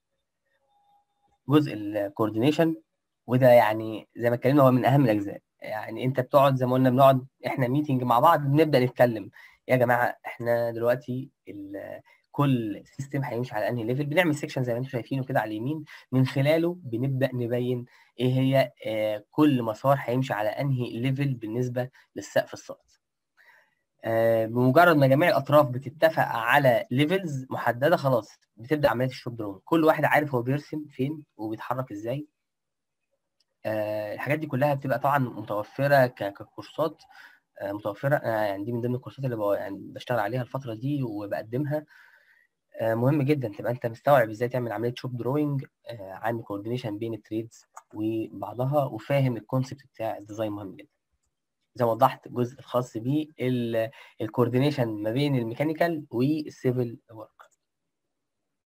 جزء الكوردينيشن وده يعني زي ما اتكلمنا هو من اهم الاجزاء يعني انت بتقعد زي ما قلنا بنقعد احنا ميتنج مع بعض بنبدا نتكلم يا جماعه احنا دلوقتي كل سيستم هيمشي على انهي ليفل بنعمل سيكشن زي ما انتم شايفينه كده على اليمين من خلاله بنبدا نبين ايه هي آه كل مسار هيمشي على انهي ليفل بالنسبه للسقف الساقط آه بمجرد ما جميع الاطراف بتتفق على ليفلز محدده خلاص بتبدا عمليه الشوب درون كل واحد عارف هو بيرسم فين وبيتحرك ازاي آه الحاجات دي كلها بتبقى طبعا متوفره ككورسات متوفره يعني دي من ضمن الكورسات اللي يعني بشتغل عليها الفتره دي وبقدمها مهم جدا تبقى انت مستوعب ازاي تعمل عمليه شوب دروينج عن كوردينيشن بين التريدز وبعضها وفاهم الكونسيبت بتاع الديزاين مهم جدا زي ما وضحت الجزء الخاص بيه الكوردينيشن ما بين الميكانيكال والسيفل ورك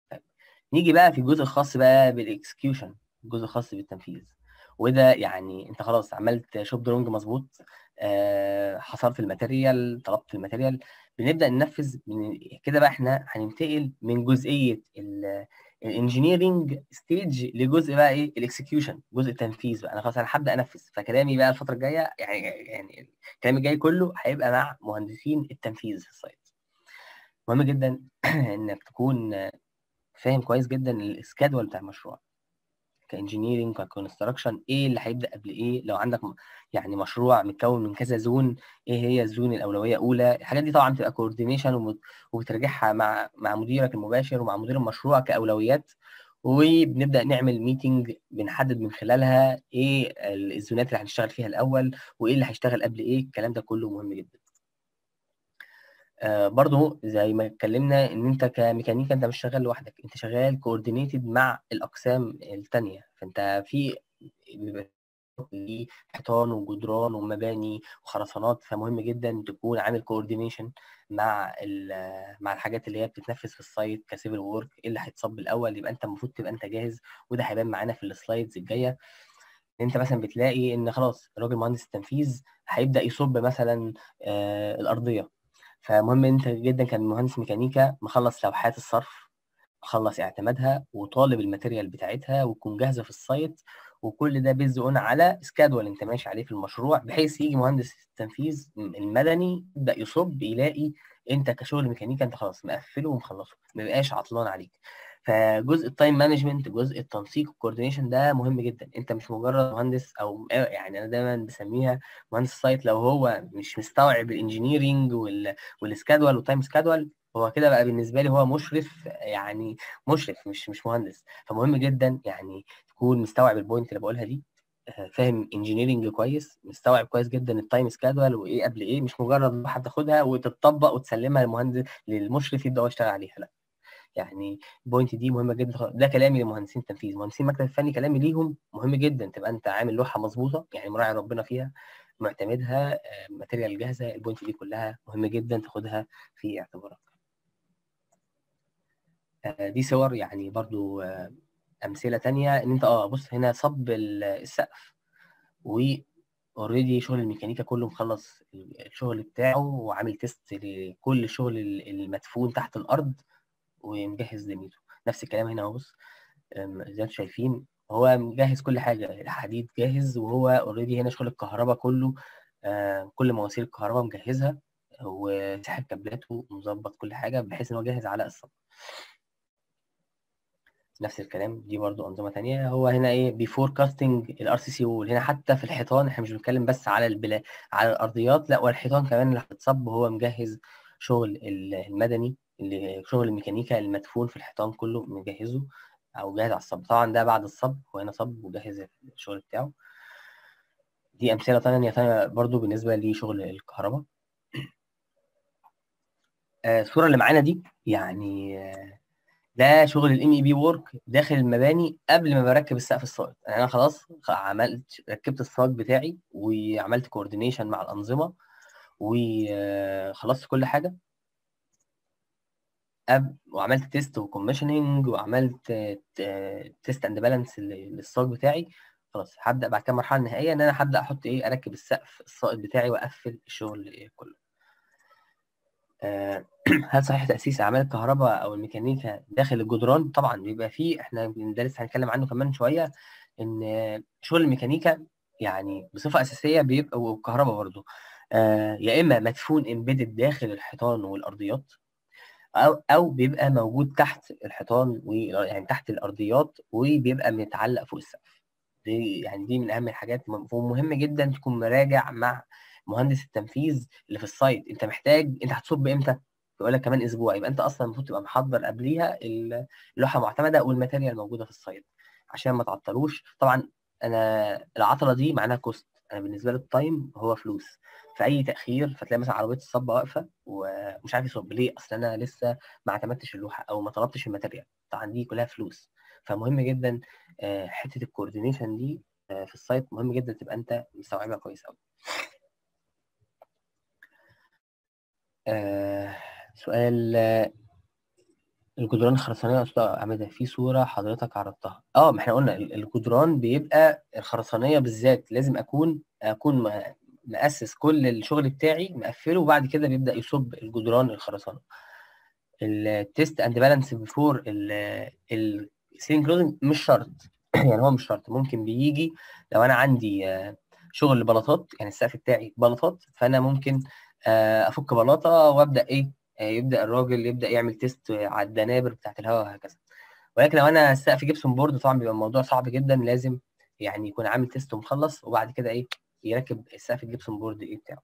نيجي بقى في الجزء الخاص بقى بالاكسكيوشن الجزء الخاص بالتنفيذ وده يعني انت خلاص عملت شوب درونج مظبوط آه حصرت الماتيريال طلبت الماتيريال بنبدا ننفذ من كده بقى احنا هننتقل من جزئيه الانجينيرنج ستيج لجزء بقى ايه الاكسكيوشن جزء التنفيذ بقى انا خلاص انا هبدا انفذ فكلامي بقى الفتره الجايه يعني يعني الكلام الجاي كله هيبقى مع مهندسين التنفيذ في السايت مهم جدا انك تكون فاهم كويس جدا السكادول بتاع المشروع كانجينيرنج ككونستراكشن ايه اللي هيبدا قبل ايه لو عندك يعني مشروع متكون من كذا زون ايه هي الزون الاولويه اولى الحاجات دي طبعا بتبقى كوردينيشن وبترجعها مع مع مديرك المباشر ومع مدير المشروع كاولويات وبنبدا نعمل ميتنج بنحدد من خلالها ايه الزونات اللي هنشتغل فيها الاول وايه اللي هيشتغل قبل ايه الكلام ده كله مهم جدا آه برضو زي ما اتكلمنا ان انت كميكانيكا انت مش شغال لوحدك انت شغال كوردينيتد مع الاقسام التانية فانت في بيبقى حيطان وجدران ومباني وخرسانات فمهم جدا تكون عامل كوردينيشن مع مع الحاجات اللي هي بتتنفذ في السايت كسيفل وورك ايه اللي هيتصب الاول يبقى انت المفروض تبقى انت جاهز وده هيبان معانا في السلايدز الجايه انت مثلا بتلاقي ان خلاص الراجل مهندس التنفيذ هيبدا يصب مثلا آه الارضيه فمهم انت جدا كان مهندس ميكانيكا مخلص لوحات الصرف مخلص اعتمادها وطالب الماتيريال بتاعتها وتكون جاهزه في السايت وكل ده بيز اون على سكادول انت ماشي عليه في المشروع بحيث يجي مهندس التنفيذ المدني يبدا يصب يلاقي انت كشغل ميكانيكا انت خلاص مقفله ومخلصه ما يبقاش عطلان عليك فجزء التايم مانجمنت جزء التنسيق والكوردينيشن ده مهم جدا انت مش مجرد مهندس او يعني انا دايما بسميها مهندس سايت لو هو مش مستوعب الانجينيرنج والسكادول والتايم سكادول هو كده بقى بالنسبه لي هو مشرف يعني مشرف مش مش مهندس فمهم جدا يعني تكون مستوعب البوينت اللي بقولها دي فاهم انجينيرنج كويس مستوعب كويس جدا التايم سكادول وايه قبل ايه مش مجرد لوحه تاخدها وتطبق وتسلمها للمهندس للمشرف يبدا هو يشتغل عليها لا يعني البوينت دي مهمه جدا ده كلامي لمهندسين التنفيذ مهندسين المكتب الفني كلامي ليهم مهم جدا تبقى انت عامل لوحه مظبوطه يعني مراعي ربنا فيها معتمدها ماتيريال جاهزه البوينت دي كلها مهم جدا تاخدها في اعتبارك دي صور يعني برضو امثله تانية ان انت اه بص هنا صب السقف و اوريدي شغل الميكانيكا كله مخلص الشغل بتاعه وعامل تيست لكل الشغل المدفون تحت الارض ومجهز دنيته نفس الكلام هنا اهو بص زي ما انتم شايفين هو مجهز كل حاجه الحديد جاهز وهو اوريدي هنا شغل الكهرباء كله آه كل مواسير الكهرباء مجهزها وساحب كابلاته ومظبط كل حاجه بحيث ان هو جاهز على الصب نفس الكلام دي برضو انظمه ثانيه هو هنا ايه بيفور كاستنج الار سي سي وول هنا حتى في الحيطان احنا مش بنتكلم بس على البلا على الارضيات لا والحيطان كمان اللي هتتصب هو مجهز شغل المدني اللي شغل الميكانيكا المدفون في الحيطان كله مجهزه او جاهز على الصب طبعا ده بعد الصب هو هنا صب وجهز الشغل بتاعه دي امثله ثانيه ثانيه برضو بالنسبه لشغل الكهرباء الصوره اللي معانا دي يعني ده شغل الام اي بي وورك داخل المباني قبل ما بركب السقف الساقط يعني انا خلاص عملت ركبت الساق بتاعي وعملت كوردينيشن مع الانظمه وخلصت كل حاجه أب... وعملت تيست وكوميشننج وعملت تيست اند بالانس للساق بتاعي خلاص هبدا بعد كده المرحله النهائيه ان انا هبدا احط ايه اركب السقف الساقط بتاعي واقفل الشغل كله أه هل صحيح تاسيس اعمال الكهرباء او الميكانيكا داخل الجدران طبعا بيبقى فيه احنا ده لسه هنتكلم عنه كمان شويه ان شغل الميكانيكا يعني بصفه اساسيه بيبقى والكهرباء برضه أه يا اما مدفون امبيدد داخل الحيطان والارضيات او او بيبقى موجود تحت الحيطان و يعني تحت الارضيات وبيبقى متعلق فوق السقف دي يعني دي من اهم الحاجات ومهم جدا تكون مراجع مع مهندس التنفيذ اللي في السايت انت محتاج انت هتصب امتى يقول لك كمان اسبوع يبقى انت اصلا المفروض تبقى محضر قبليها اللوحه معتمده والماتيريال موجوده في السايت عشان ما تعطلوش طبعا انا العطله دي معناها كوست انا بالنسبه لي التايم هو فلوس فاي تاخير فتلاقي مثلا عربيه الصب واقفه ومش عارف يصب ليه اصل انا لسه ما اعتمدتش اللوحه او ما طلبتش الماتيريال طبعا دي كلها فلوس فمهم جدا حته الكوردينيشن دي في السايت مهم جدا تبقى انت مستوعبها كويس قوي آه سؤال الجدران الخرسانيه يا استاذ عماد في صوره حضرتك عرضتها اه ما احنا قلنا ال- الجدران بيبقى الخرسانيه بالذات لازم اكون اكون م- مؤسس كل الشغل بتاعي مقفله وبعد كده بيبدا يصب الجدران الخرسانه التيست اند بالانس بيفور السيلينج كلوزنج مش شرط يعني هو مش شرط ممكن بيجي لو انا عندي آه، شغل بلاطات يعني السقف بتاعي بلاطات فانا ممكن آه، افك بلاطه وابدا ايه آه، يبدا الراجل يبدا يعمل تيست على الدنابر بتاعت الهواء وهكذا ولكن لو انا السقف جبسون بورد طبعا بيبقى الموضوع صعب جدا لازم يعني يكون عامل تيست ومخلص وبعد كده ايه يركب السقف الجبسون بورد ايه بتاعه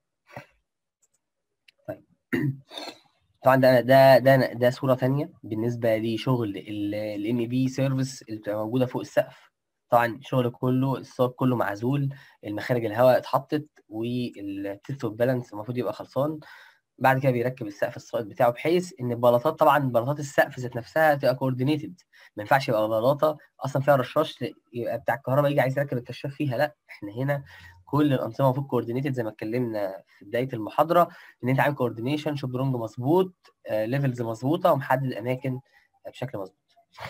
طيب طبعا ده ده ده ده صوره ثانيه بالنسبه لشغل الام بي سيرفيس اللي بتبقى موجوده فوق السقف طبعا الشغل كله الساق كله معزول المخارج الهواء اتحطت والتيست بالانس المفروض يبقى خلصان بعد كده بيركب السقف الساقط بتاعه بحيث ان البلاطات طبعا بلاطات السقف ذات نفسها تبقى كوردينيتد ما ينفعش يبقى بلاطه اصلا فيها رشاش يبقى بتاع الكهرباء يجي عايز يركب الكشاف فيها لا احنا هنا كل الانظمه المفروض كوردينيتد زي ما اتكلمنا في بدايه المحاضره ان انت عامل كوردينيشن شوب درونج مظبوط ليفلز مظبوطه ومحدد اماكن بشكل مظبوط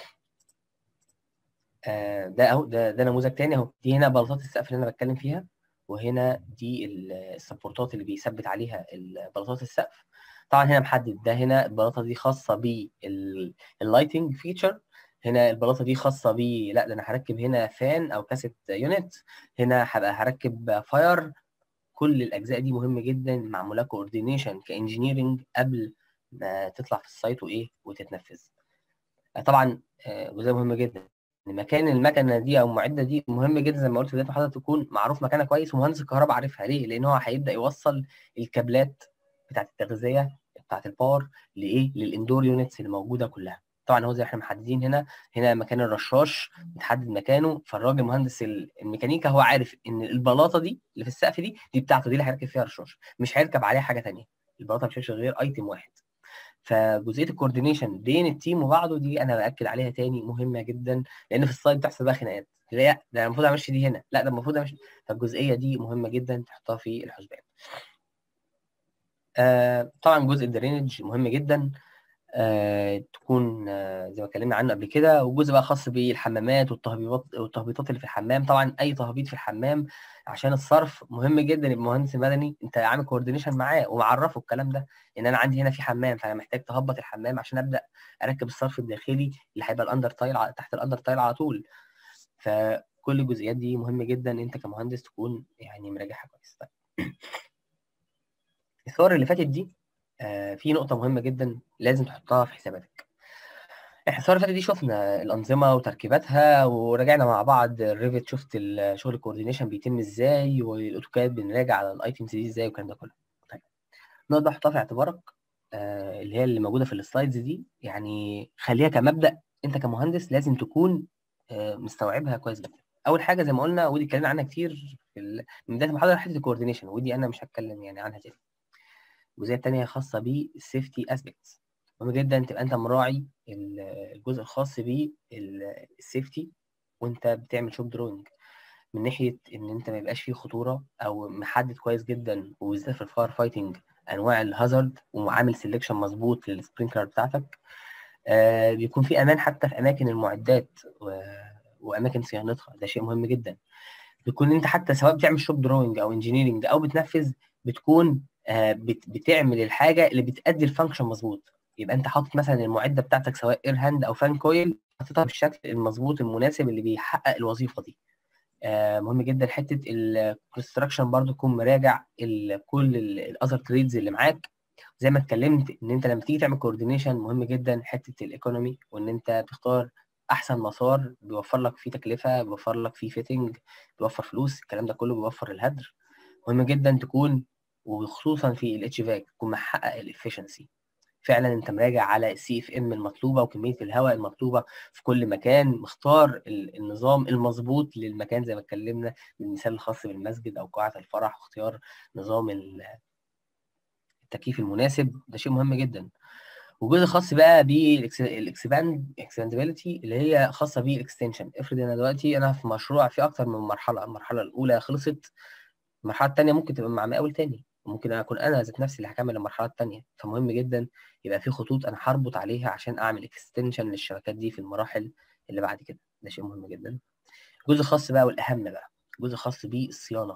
آه، ده اهو ده ده نموذج تاني اهو دي هنا بلاطات السقف اللي انا بتكلم فيها وهنا دي ال- السبورتات اللي بيثبت عليها ال- بلاطات السقف طبعا هنا محدد ده هنا البلاطه دي خاصه باللايتنج فيتشر هنا البلاطه دي خاصه ب لا ده انا هركب هنا فان او كاسيت يونت هنا هبقى هركب فاير كل الاجزاء دي مهمه جدا معموله كوردينيشن كانجينيرنج قبل ما تطلع في السايت وايه وتتنفذ طبعا آه، جزء مهم جدا ان مكان المكنه دي او المعده دي مهم جدا زي ما قلت في بدايه المحاضره تكون معروف مكانها كويس ومهندس الكهرباء عارفها ليه؟ لان هو هيبدا يوصل الكابلات بتاعت التغذيه بتاعت الباور لايه؟ للاندور يونتس اللي موجوده كلها. طبعا هو زي ما احنا محددين هنا هنا مكان الرشاش متحدد مكانه فالراجل مهندس الميكانيكا هو عارف ان البلاطه دي اللي في السقف دي دي بتاعته دي اللي هيركب فيها رشاش مش هيركب عليها حاجه ثانيه البلاطه مش هيشغل غير ايتم واحد فجزئيه الكوردينيشن بين التيم وبعضه دي انا باكد عليها تاني مهمه جدا لان في السلايد بتحصل بقى خناقات لا ده أنا المفروض امشي دي هنا لا ده المفروض امشي فالجزئيه دي مهمه جدا تحطها في الحسبان آه طبعا جزء الدرينج مهم جدا آه تكون آه زي ما اتكلمنا عنه قبل كده وجزء بقى خاص بالحمامات والتهبيطات والتهبيطات اللي في الحمام طبعا اي تهبيط في الحمام عشان الصرف مهم جدا المهندس المدني انت عامل كوردينيشن معاه ومعرفه الكلام ده ان انا عندي هنا في حمام فانا محتاج تهبط الحمام عشان ابدا اركب الصرف الداخلي اللي هيبقى الاندر تايل ع- تحت الاندر تايل على طول فكل الجزئيات دي مهمه جدا انت كمهندس تكون يعني مراجعها كويس طيب. الصور اللي فاتت دي آه، في نقطة مهمة جدا لازم تحطها في حساباتك. احنا الصور اللي فاتت دي شفنا الأنظمة وتركيباتها وراجعنا مع بعض الريفت شفت ال- شغل الكوردينيشن بيتم ازاي والاوتوكاد بنراجع على الايتمز دي ازاي والكلام ده كله. طيب النقطة بقى حطها في اعتبارك آه، اللي هي اللي موجودة في السلايدز دي يعني خليها كمبدأ انت كمهندس لازم تكون آه، مستوعبها كويس جدا. أول حاجة زي ما قلنا ودي اتكلمنا عنها كتير في ال- من بداية المحاضرة حتة الكوردينيشن ودي أنا مش هتكلم يعني عنها تاني. الجزئيه الثانيه خاصه بالسيفتي اسبيكتس مهم جدا تبقى انت مراعي ال- الجزء الخاص بالسيفتي وانت بتعمل شوب دروينج من ناحيه ان انت ما يبقاش فيه خطوره او محدد كويس جدا وبالذات في الفاير فايتنج انواع الهازارد وعامل سيلكشن مظبوط للسبرينكلر بتاعتك آه بيكون في امان حتى في اماكن المعدات و... واماكن صيانتها ده شيء مهم جدا بيكون انت حتى سواء بتعمل شوب دروينج او انجينيرنج او بتنفذ بتكون آه، بت- بتعمل الحاجه اللي بتأدي الفانكشن مظبوط يبقى انت حاطط مثلا المعده بتاعتك سواء اير هاند او فان كويل حاططها بالشكل المظبوط المناسب اللي بيحقق الوظيفه دي آه، مهم جدا حته الكونستراكشن برضو تكون مراجع ال- كل الاذر تريدز اللي معاك زي ما اتكلمت ان انت لما تيجي تعمل كوردينيشن مهم جدا حته الايكونومي وان انت تختار احسن مسار بيوفر لك فيه تكلفه بيوفر لك فيه فيتنج بيوفر فلوس الكلام ده كله بيوفر الهدر مهم جدا تكون وخصوصا في الاتش فاك تكون محقق الافشنسي فعلا انت مراجع على السي اف ام المطلوبه وكميه الهواء المطلوبه في كل مكان مختار ال- النظام المظبوط للمكان زي ما اتكلمنا بالمثال الخاص بالمسجد او قاعه الفرح واختيار نظام ال- التكييف المناسب ده شيء مهم جدا وجزء خاص بقى بالاكسباند اكسباندبيلتي اللي هي خاصه بالاكستنشن افرض انا دلوقتي انا في مشروع في اكتر من مرحله المرحله الاولى خلصت المرحله الثانيه ممكن تبقى مع مقاول تاني وممكن اكون انا ذات نفسي اللي هكمل المرحله الثانيه فمهم جدا يبقى في خطوط انا هربط عليها عشان اعمل اكستنشن للشبكات دي في المراحل اللي بعد كده ده شيء مهم جدا الجزء الخاص بقى والاهم بقى الجزء الخاص بالصيانه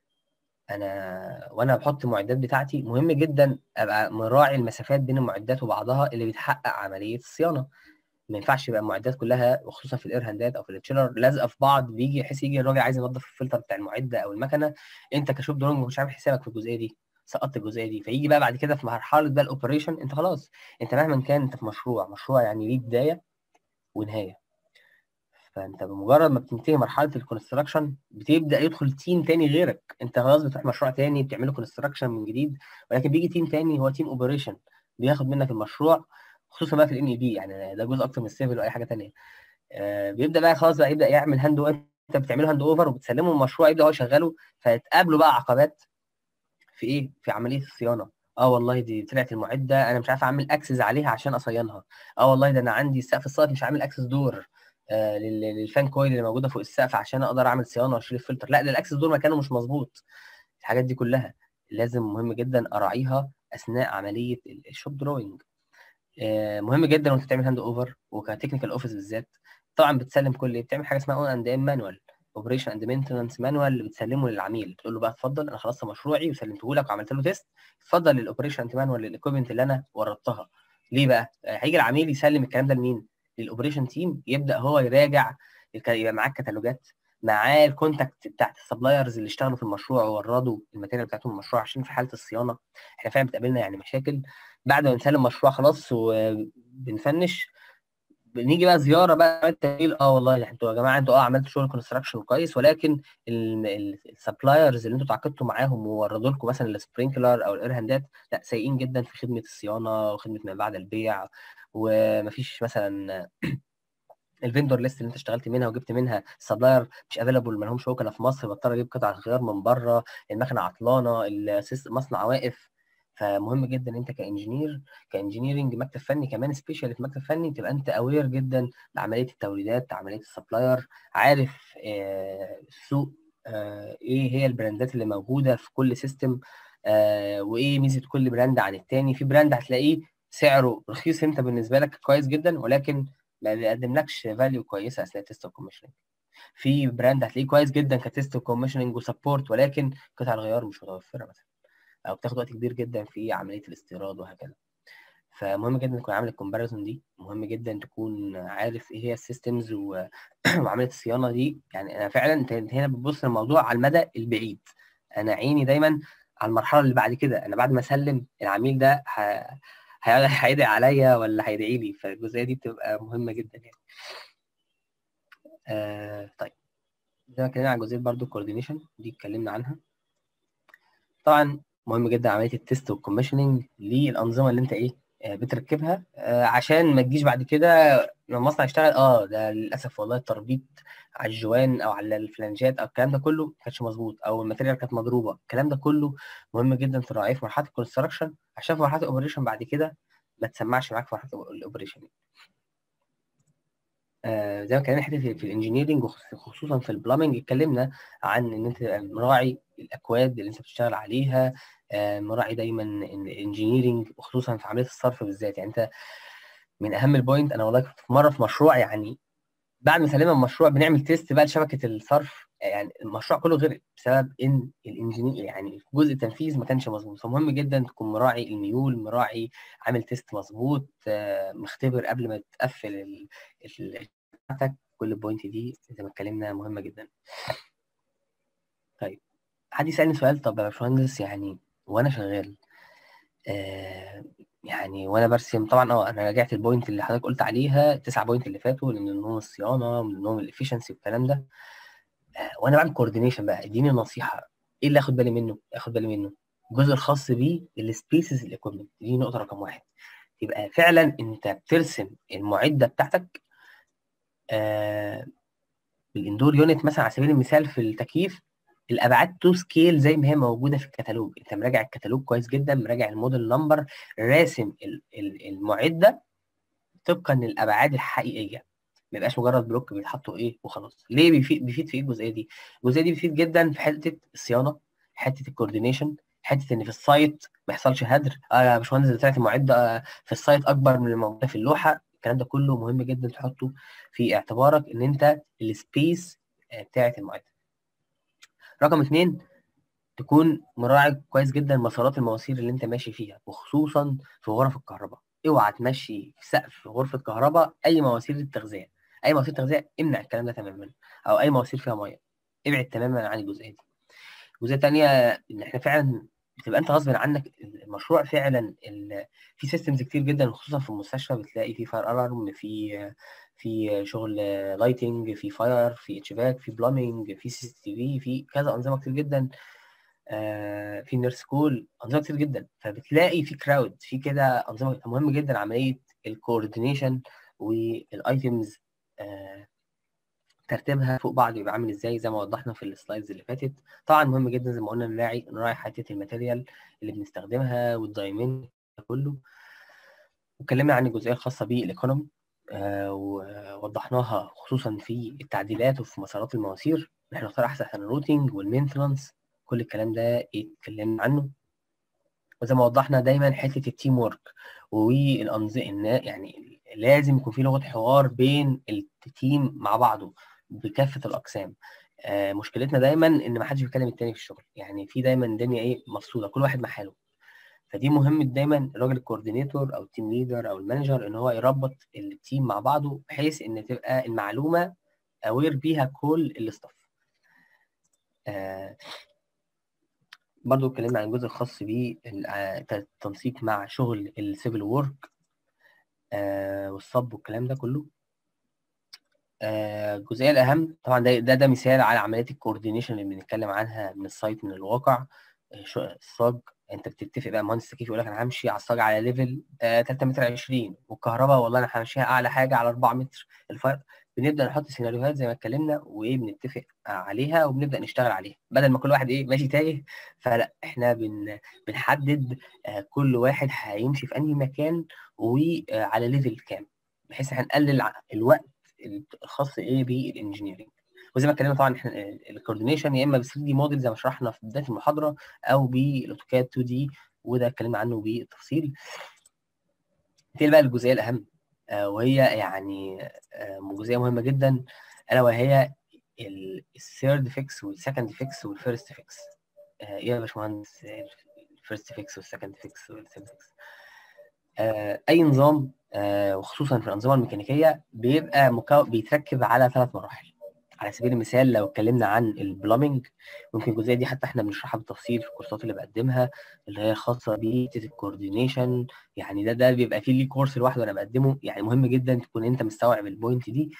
انا وانا بحط المعدات بتاعتي مهم جدا ابقى مراعي المسافات بين المعدات وبعضها اللي بتحقق عمليه الصيانه ما ينفعش يبقى المعدات كلها وخصوصا في الاير هاندات او في التشيلر لازقه في بعض بيجي يحس يجي الراجل عايز ينظف الفلتر بتاع المعده او المكنه انت كشوب درونج مش عامل حسابك في الجزئيه دي سقطت الجزئيه دي فيجي بقى بعد كده في مرحله بقى الاوبريشن انت خلاص انت مهما كان انت في مشروع مشروع يعني ليه بدايه ونهايه فانت بمجرد ما بتنتهي مرحله الكونستراكشن بتبدا يدخل تيم تاني غيرك انت خلاص بتروح مشروع تاني بتعمله كونستراكشن من جديد ولكن بيجي تيم تاني هو تيم اوبريشن بياخد منك المشروع خصوصا بقى في الان اي بي يعني ده جزء اكتر من السيفل واي حاجه تانيه آه بيبدا بقى خلاص بقى يبدا يعمل هاند انت بتعمله هاند اوفر وبتسلمه المشروع يبدا هو يشغله فتقابله بقى عقبات في ايه في عمليه الصيانه اه والله دي طلعت المعده انا مش عارف اعمل اكسس عليها عشان اصينها اه والله ده انا عندي السقف الساقط مش عامل اكسس دور آه للفان كويل اللي موجوده فوق السقف عشان اقدر اعمل صيانه واشيل الفلتر لا ده الاكسس دور مكانه مش مظبوط الحاجات دي كلها لازم مهم جدا اراعيها اثناء عمليه الشوب دروينج آه مهم جدا وانت بتعمل هاند اوفر وكتكنيكال اوفيس بالذات طبعا بتسلم كل ايه بتعمل حاجه اسمها اون اند ام مانوال اوبريشن اند مينتنس مانوال اللي بتسلمه للعميل بتقول له بقى اتفضل انا خلصت مشروعي وسلمته لك وعملت له تيست اتفضل الاوبريشن اند مانوال للايكويبمنت اللي انا وردتها ليه بقى هيجي العميل يسلم الكلام ده لمين للاوبريشن تيم يبدا هو يراجع يبقى معاه الكتالوجات معاه الكونتاكت بتاعت السبلايرز اللي اشتغلوا في المشروع ووردوا الماتيريال بتاعتهم المشروع عشان في حاله الصيانه احنا فعلا بتقابلنا يعني مشاكل بعد ما نسلم المشروع خلاص وبنفنش بنيجي بقى زياره بقى التقيل اه والله انتوا يا جماعه انتوا اه عملتوا شغل كونستراكشن كويس ولكن السبلايرز اللي انتوا تعاقدتوا معاهم ووردوا لكم مثلا السبرينكلر او الاير هاندات لا سيئين جدا في خدمه الصيانه وخدمه ما بعد البيع ومفيش مثلا الفيندور ليست اللي انت اشتغلت منها وجبت منها السبلاير مش افيلابل ما لهمش وكلاء في مصر بضطر اجيب قطع غيار من بره المكنه عطلانه المصنع واقف فمهم جدا انت كانجينير كانجينيرنج مكتب فني كمان سبيشال في مكتب فني تبقى انت اوير جدا بعمليه التوريدات عمليه السبلاير عارف آه السوق آه ايه هي البراندات اللي موجوده في كل سيستم آه وايه ميزه كل براند عن التاني في براند هتلاقيه سعره رخيص انت بالنسبه لك كويس جدا ولكن ما بيقدملكش فاليو كويسه اثناء التست والكوميشننج في براند هتلاقيه كويس جدا كتست وكوميشننج وسبورت ولكن قطع الغيار مش متوفره مثلا او بتاخد وقت كبير جدا في عمليه الاستيراد وهكذا فمهم جدا تكون عامل الكومباريزون دي مهم جدا تكون عارف ايه هي السيستمز و... وعمليه الصيانه دي يعني انا فعلا انت هنا بتبص للموضوع على المدى البعيد انا عيني دايما على المرحله اللي بعد كده انا بعد ما اسلم العميل ده ه... هيدعي عليا ولا هيدعي لي فالجزئيه دي بتبقى مهمه جدا يعني آه طيب زي ما اتكلمنا عن جزئيه برضو الكوردينيشن دي اتكلمنا عنها طبعا مهم جدا عمليه التست والكوميشننج للانظمه اللي انت ايه آه بتركبها آه عشان ما تجيش بعد كده لما المصنع يشتغل اه ده للاسف والله التربيط على الجوان او على الفلانجات او الكلام ده كله ما كانش مظبوط او الماتيريال كانت مضروبه الكلام ده كله مهم جدا تراعيه في مرحله الكونستراكشن عشان في مرحله الاوبريشن بعد كده ما تسمعش معاك في مرحله الاوبريشن آه زي ما اتكلمنا حته في الانجينيرنج وخصوصا في البلامنج اتكلمنا عن ان انت مراعي الاكواد اللي انت بتشتغل عليها آه مراعي دايما الانجينيرنج وخصوصا في عمليه الصرف بالذات يعني انت من اهم البوينت انا والله كنت في مره في مشروع يعني بعد ما سلمنا المشروع بنعمل تيست بقى لشبكه الصرف يعني المشروع كله غرق بسبب ان الانجينير يعني جزء التنفيذ ما كانش مظبوط فمهم جدا تكون مراعي الميول مراعي عامل تيست مظبوط آه مختبر قبل ما تقفل بتاعتك كل البوينت دي زي ما اتكلمنا مهمه جدا طيب حد يسالني سؤال طب يا باشمهندس يعني وانا شغال آه يعني وانا برسم طبعا اه انا رجعت البوينت اللي حضرتك قلت عليها التسع بوينت اللي فاتوا اللي من ضمنهم الصيانه من ضمنهم الافشنسي والكلام ده آه وانا بعمل كوردينيشن بقى اديني نصيحه ايه اللي اخد بالي منه اخد بالي منه الجزء الخاص بيه السبيسز الايكويبمنت دي نقطه رقم واحد يبقى فعلا انت بترسم المعده بتاعتك آه بالاندور يونت مثلا على سبيل المثال في التكييف الابعاد تو سكيل زي ما هي موجوده في الكتالوج انت مراجع الكتالوج كويس جدا مراجع الموديل نمبر راسم المعده طبقا للابعاد الحقيقيه ما يبقاش مجرد بلوك بيتحطوا ايه وخلاص ليه بيفيد بيفيد في ايه الجزئيه دي الجزئيه دي بيفيد جدا في حته الصيانه حته الكوردينيشن حته ان في السايت ما يحصلش هدر اه يا باشمهندس ده طلعت المعده آه، في السايت اكبر من الموجوده في اللوحه الكلام ده كله مهم جدا تحطه في اعتبارك ان انت السبيس آه، بتاعت المعده رقم اتنين تكون مراعي كويس جدا مسارات المواسير اللي انت ماشي فيها وخصوصا في غرف الكهرباء اوعى تمشي في سقف غرفه كهرباء اي مواسير التغذيه اي مواسير تغذيه امنع الكلام ده تماما او اي مواسير فيها ميه ابعد تماما عن الجزئيه دي جزئيه تانية ان احنا فعلا بتبقى انت غصب عنك المشروع فعلا ال... في سيستمز كتير جدا خصوصا في المستشفى بتلاقي في فاير الارم في في شغل لايتنج في فاير في اتشباك في بلامينج في سي تي في في كذا انظمه كتير جدا آه، في نيرس سكول انظمه كتير جدا فبتلاقي في كراود في كده انظمه مهم جدا عمليه الكوردينيشن والايتمز ترتيبها فوق بعض يبقى عامل ازاي زي ما وضحنا في السلايدز اللي فاتت طبعا مهم جدا زي ما قلنا نراعي نراعي حته الماتيريال اللي بنستخدمها والدايمنت كله واتكلمنا عن الجزئيه الخاصه بالايكونومي آه ووضحناها خصوصا في التعديلات وفي مسارات المواسير احنا نختار احسن الروتينج والمينتنانس كل الكلام ده اتكلمنا عنه وزي ما وضحنا دايما حته التيم ورك والانظمه يعني لازم يكون في لغه حوار بين التيم مع بعضه بكافه الاقسام آه مشكلتنا دايما ان ما حدش بيكلم التاني في الشغل يعني في دايما الدنيا ايه مفصوله كل واحد مع حاله فدي مهم دايما الراجل الكوردينيتور او التيم ليدر او المانجر ان هو يربط التيم مع بعضه بحيث ان تبقى المعلومه اوير بيها كل الاستاف آه برضو اتكلمنا عن الجزء الخاص بالتنسيق مع شغل السيفل وورك آه والصب والكلام ده كله آه الجزئيه الاهم طبعا ده ده, ده مثال على عمليه الكوردينيشن اللي بنتكلم عنها من السايت من الواقع الصاج انت بتتفق بقى مهندس تكييف يقول لك انا همشي على الصاج على ليفل آه 3 متر 20 والكهرباء والله انا همشيها اعلى حاجه على 4 متر الفرق بنبدا نحط سيناريوهات زي ما اتكلمنا وايه بنتفق عليها وبنبدا نشتغل عليها بدل ما كل واحد ايه ماشي تايه فلا احنا بن بنحدد آه كل واحد هيمشي في انهي مكان وعلى ليفل كام بحيث هنقلل الوقت الخاص ايه بالانجينيرنج وزي ما اتكلمنا طبعا احنا الكوردينيشن يا اما ب 3 دي موديل زي ما شرحنا في بدايه المحاضره او بالاوتوكاد 2 دي وده اتكلمنا عنه بالتفصيل ننتقل بقى للجزئيه الاهم وهي يعني جزئيه مهمه جدا الا وهي الثيرد فيكس والسكند فيكس والفيرست فيكس ايه يا باشمهندس الفيرست فيكس والسكند فيكس والثيرد فيكس اي نظام وخصوصا في الانظمه الميكانيكيه بيبقى مكو... بيتركب على ثلاث مراحل على سبيل المثال لو اتكلمنا عن البلامينج ممكن الجزئيه دي حتى احنا بنشرحها بالتفصيل في الكورسات اللي بقدمها اللي هي خاصه بالكوردينيشن يعني ده ده بيبقى فيه ليه كورس لوحده انا بقدمه يعني مهم جدا تكون انت مستوعب البوينت دي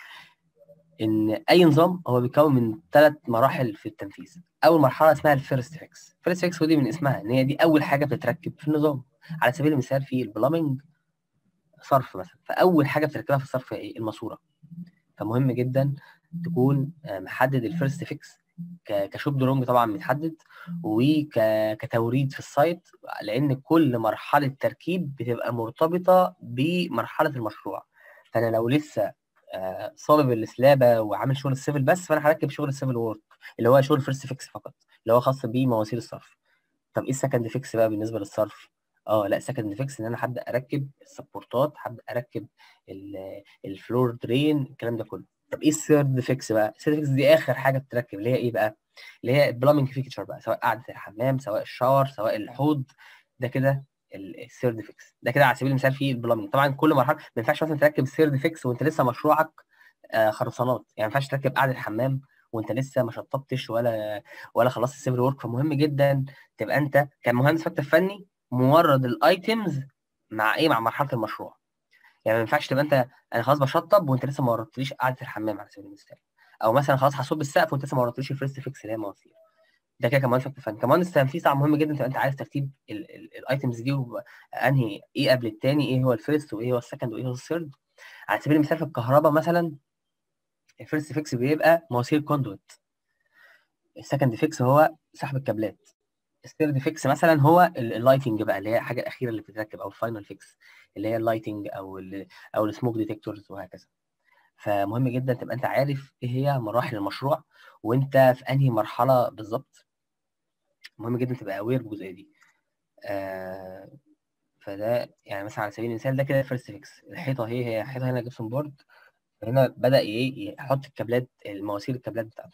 ان اي نظام هو بيتكون من ثلاث مراحل في التنفيذ اول مرحله اسمها الفيرست فيكس الفيرست فيكس ودي من اسمها ان هي دي اول حاجه بتتركب في النظام على سبيل المثال في البلامينج صرف مثلا فاول حاجه بتركبها في الصرف ايه الماسوره فمهم جدا تكون محدد الفيرست فيكس كشوب درونج طبعا متحدد وكتوريد في السايت لان كل مرحله تركيب بتبقى مرتبطه بمرحله المشروع فانا لو لسه صالب السلابه وعامل شغل السيفل بس فانا هركب شغل السيفل وورك اللي هو شغل فيرست فيكس فقط اللي هو خاص بمواسير الصرف طب ايه السكند فيكس بقى بالنسبه للصرف اه لا سكند فيكس ان انا هبدا اركب السبورتات هبدا اركب الفلور درين الكلام ده كله طب ايه الثيرد فيكس بقى الثيرد فيكس دي اخر حاجه بتركب اللي هي ايه بقى اللي هي البلامينج فيكتشر بقى سواء قاعده الحمام سواء الشاور سواء الحوض ده كده الثيرد فيكس ده كده على سبيل المثال في البلامينج طبعا كل مرحله ما ينفعش مثلا تركب الثيرد فيكس وانت لسه مشروعك آه خرسانات يعني ما ينفعش تركب قاعده الحمام وانت لسه ما شطبتش ولا ولا خلصت السيفل ورك فمهم جدا تبقى انت كمهندس مكتب فني مورد الايتمز مع ايه مع مرحله المشروع يعني ما ينفعش تبقى انت انا خلاص بشطب وانت لسه ما وردتليش قاعده الحمام على سبيل المثال او مثلا خلاص هصب السقف وانت لسه ما وردتليش الفيرست فيكس اللي هي مواسير ده كده كمهندس مكتب فني كمهندس تنفيذ طبعا مهم جدا تبقى انت عارف ترتيب الايتمز دي انهي ايه قبل الثاني ايه هو الفيرست وايه هو السكند وايه هو الثيرد على سبيل المثال في الكهرباء مثلا الفيرست فيكس بيبقى مواسير كوندويت السكند فيكس هو سحب الكابلات الثيرد فيكس مثلا هو اللايتنج بقى اللي هي الحاجه الاخيره اللي بتتركب او الفاينل فيكس اللي هي اللايتنج او ال او السموك ديتكتورز وهكذا فمهم جدا تبقى انت عارف ايه هي مراحل المشروع وانت في انهي مرحله بالظبط مهم جدا تبقى اوير بالجزئيه دي آه فده يعني مثلا على سبيل المثال ده كده فيرست فيكس الحيطه هي هي حيطه هنا جبسون بورد هنا بدا ايه يحط الكابلات المواسير الكابلات بتاعته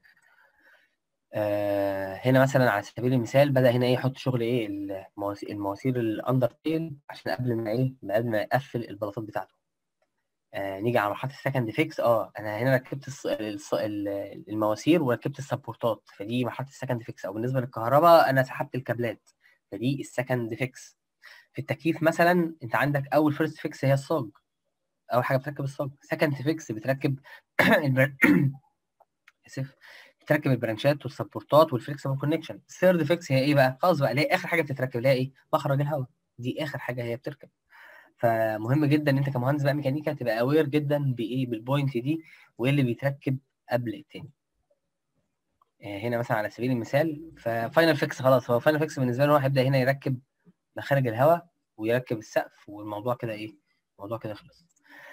آه هنا مثلا على سبيل المثال بدا هنا ايه يحط شغل ايه المواسير, المواسير الاندر تيل عشان قبل ما ايه قبل ما يقفل البلاطات بتاعته آه نيجي على مرحله السكند فيكس اه انا هنا ركبت الص... الص... المواسير وركبت السبورتات فدي مرحله السكند فيكس او بالنسبه للكهرباء انا سحبت الكابلات فدي السكند فيكس في التكييف مثلا انت عندك اول فيرست فيكس هي الصاج اول حاجه بتركب الصاج سكند فيكس بتركب البر... اسف بتركب البرانشات والسبورتات والفليكسبل كونكشن الثيرد فيكس هي ايه بقى خلاص بقى اللي هي اخر حاجه بتتركب اللي هي ايه مخرج الهواء دي اخر حاجه هي بتركب فمهم جدا ان انت كمهندس بقى ميكانيكا تبقى اوير جدا بايه بالبوينت دي وايه اللي بيتركب قبل التاني هنا مثلا على سبيل المثال ففاينل فيكس خلاص هو فاينل فيكس بالنسبه له هو هيبدا هنا يركب مخارج الهواء ويركب السقف والموضوع كده ايه الموضوع كده خلص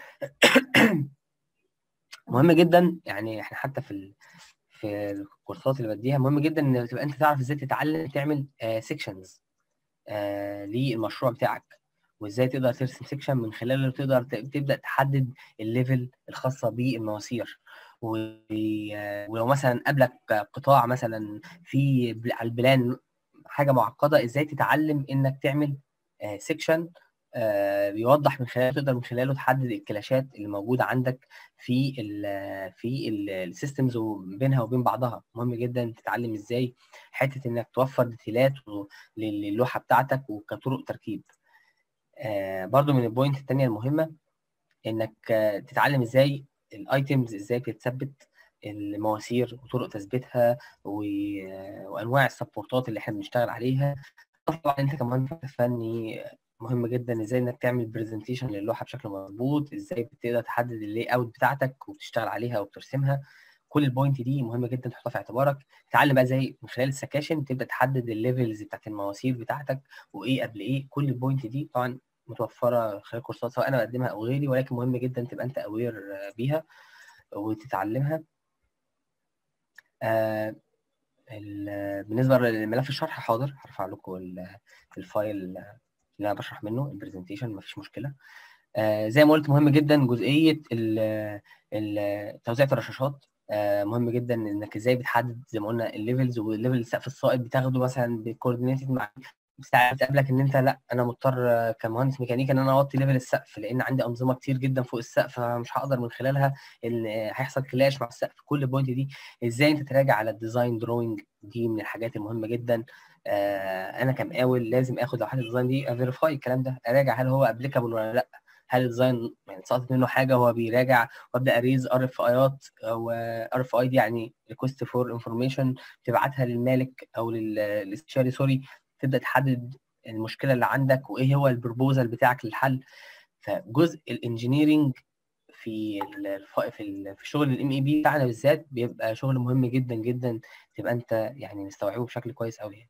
مهم جدا يعني احنا حتى في ال... في الكورسات اللي بديها مهم جدا ان تبقى انت تعرف ازاي تتعلم تعمل سيكشنز آه للمشروع بتاعك وازاي تقدر ترسم سيكشن من خلاله تقدر تبدا تحدد الليفل الخاصه بالمواسير ولو مثلا قابلك قطاع مثلا في على البلان حاجه معقده ازاي تتعلم انك تعمل سيكشن بيوضح من خلاله تقدر من خلاله تحدد الكلاشات اللي موجوده عندك في ال في السيستمز وبينها وبين بعضها مهم جدا تتعلم ازاي حته انك توفر ديتيلات للوحه بتاعتك وكطرق تركيب آه برضو من البوينت التانية المهمة انك آه تتعلم ازاي الايتمز ازاي بتثبت المواسير وطرق تثبيتها وانواع السبورتات اللي احنا بنشتغل عليها طبعا انت كمان فني مهم جدا ازاي انك تعمل برزنتيشن للوحه بشكل مظبوط ازاي بتقدر تحدد اللي اوت بتاعتك وبتشتغل عليها وبترسمها كل البوينت دي مهمه جدا تحطها في اعتبارك تتعلم بقى ازاي من خلال السكاشن تبدا تحدد الليفلز بتاعت المواسير بتاعتك وايه قبل ايه كل البوينت دي طبعا متوفره خلال كورسات سواء انا بقدمها او غيري ولكن مهم جدا تبقى انت اوير بيها وتتعلمها آه بالنسبه لملف الشرح حاضر هرفع لكم الفايل اللي انا بشرح منه البرزنتيشن مفيش مشكله آه زي ما قلت مهم جدا جزئيه توزيع الرشاشات آه مهم جدا انك ازاي بتحدد زي ما قلنا الليفلز والليفل السقف الصائب بتاخده مثلا بكوردينيتد مع ساعات بتقابلك ان انت لا انا مضطر كمهندس ميكانيكا ان انا اوطي ليفل السقف لان عندي انظمه كتير جدا فوق السقف فمش هقدر من خلالها ان هيحصل كلاش مع السقف كل البوينت دي ازاي انت تراجع على الديزاين دروينج دي من الحاجات المهمه جدا آه انا كمقاول لازم اخد لوحات الديزاين دي افيريفاي الكلام ده اراجع هل هو ابليكابل ولا لا هل الديزاين يعني سقطت منه حاجه هو بيراجع وابدا اريز ار اف ايات او ار اف اي دي يعني ريكوست فور انفورميشن تبعتها للمالك او للاستشاري سوري تبدا تحدد المشكله اللي عندك وايه هو البروبوزال بتاعك للحل فجزء الانجينيرنج في في في شغل الام اي بي بتاعنا بالذات بيبقى شغل مهم جدا جدا تبقى انت يعني مستوعبه بشكل كويس قوي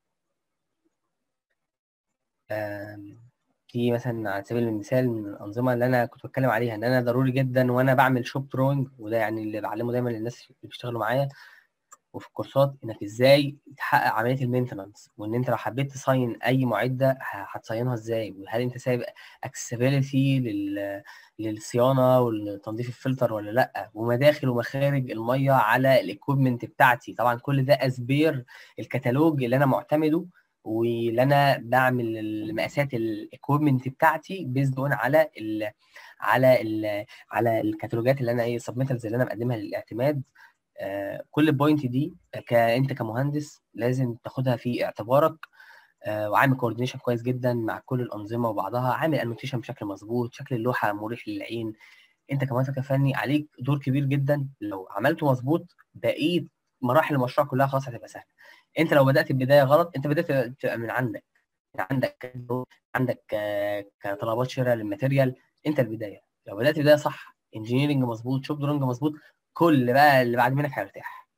دي مثلا على سبيل المثال من الانظمه اللي انا كنت بتكلم عليها ان انا ضروري جدا وانا بعمل شوب دروينج وده يعني اللي بعلمه دايما للناس اللي بيشتغلوا معايا وفي الكورسات انك ازاي تحقق عمليه المينتنانس وان انت لو حبيت تصين اي معده هتصينها ازاي وهل انت سايب اكسسبيليتي لل للصيانه ولتنظيف الفلتر ولا لا ومداخل ومخارج الميه على الاكويبمنت بتاعتي طبعا كل ده اسبير الكتالوج اللي انا معتمده واللي انا بعمل المقاسات الاكويبمنت بتاعتي بيزد اون على ال على ال على الكتالوجات اللي انا ايه سبميتالز اللي انا بقدمها للاعتماد آه كل البوينت دي انت كمهندس لازم تاخدها في اعتبارك آه وعامل كوردينيشن كويس جدا مع كل الانظمه وبعضها عامل انوتيشن بشكل مظبوط شكل اللوحه مريح للعين انت كمهندس كفني عليك دور كبير جدا لو عملته مظبوط بقيه مراحل المشروع كلها خلاص هتبقى سهله انت لو بدات البدايه غلط انت بدات تبقى من عندك من عندك عندك كطلبات شراء للماتيريال انت البدايه لو بدات البدايه صح انجينيرنج مظبوط شوب درونج مظبوط كل بقى اللي بعد منك هيرتاح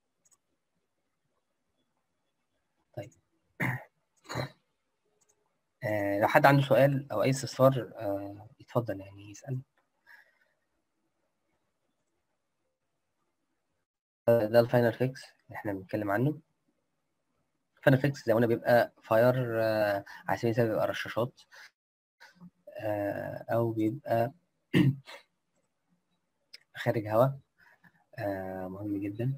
طيب آه لو حد عنده سؤال او اي استفسار آه يتفضل يعني يسال ده الفاينل فيكس اللي احنا بنتكلم عنه فان افكتس زي ما قلنا بيبقى فاير على سبيل المثال بيبقى رشاشات آه، او بيبقى خارج هواء آه، مهم جدا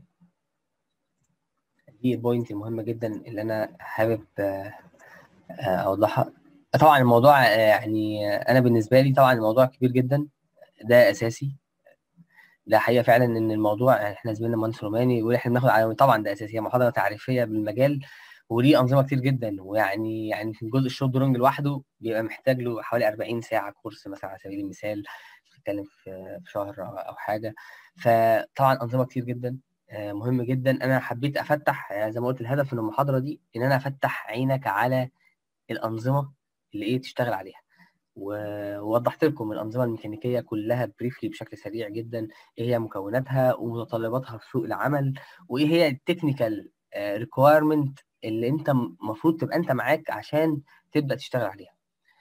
دي البوينت المهمة جدا اللي أنا حابب آه، آه، أوضحها طبعا الموضوع آه، يعني آه، أنا بالنسبة لي طبعا الموضوع كبير جدا ده أساسي ده حقيقة فعلا إن الموضوع يعني إحنا زميلنا مهندس روماني بيقول إحنا بناخد على طبعا ده أساسي هي محاضرة تعريفية بالمجال وليه أنظمة كتير جدا ويعني يعني في جزء الشوت درونج لوحده بيبقى محتاج له حوالي 40 ساعة كورس مثلا على سبيل المثال بتتكلم في في شهر أو- أو حاجة فطبعا أنظمة كتير جدا آه، مهم جدا انا حبيت افتح يعني زي ما قلت الهدف من المحاضره دي ان انا افتح عينك على الانظمه اللي ايه تشتغل عليها و- ووضحت لكم الانظمه الميكانيكيه كلها بريفلي بشكل سريع جدا ايه هي مكوناتها ومتطلباتها في سوق العمل وايه هي التكنيكال ريكويرمنت اللي انت المفروض تبقى انت معاك عشان تبدا تشتغل عليها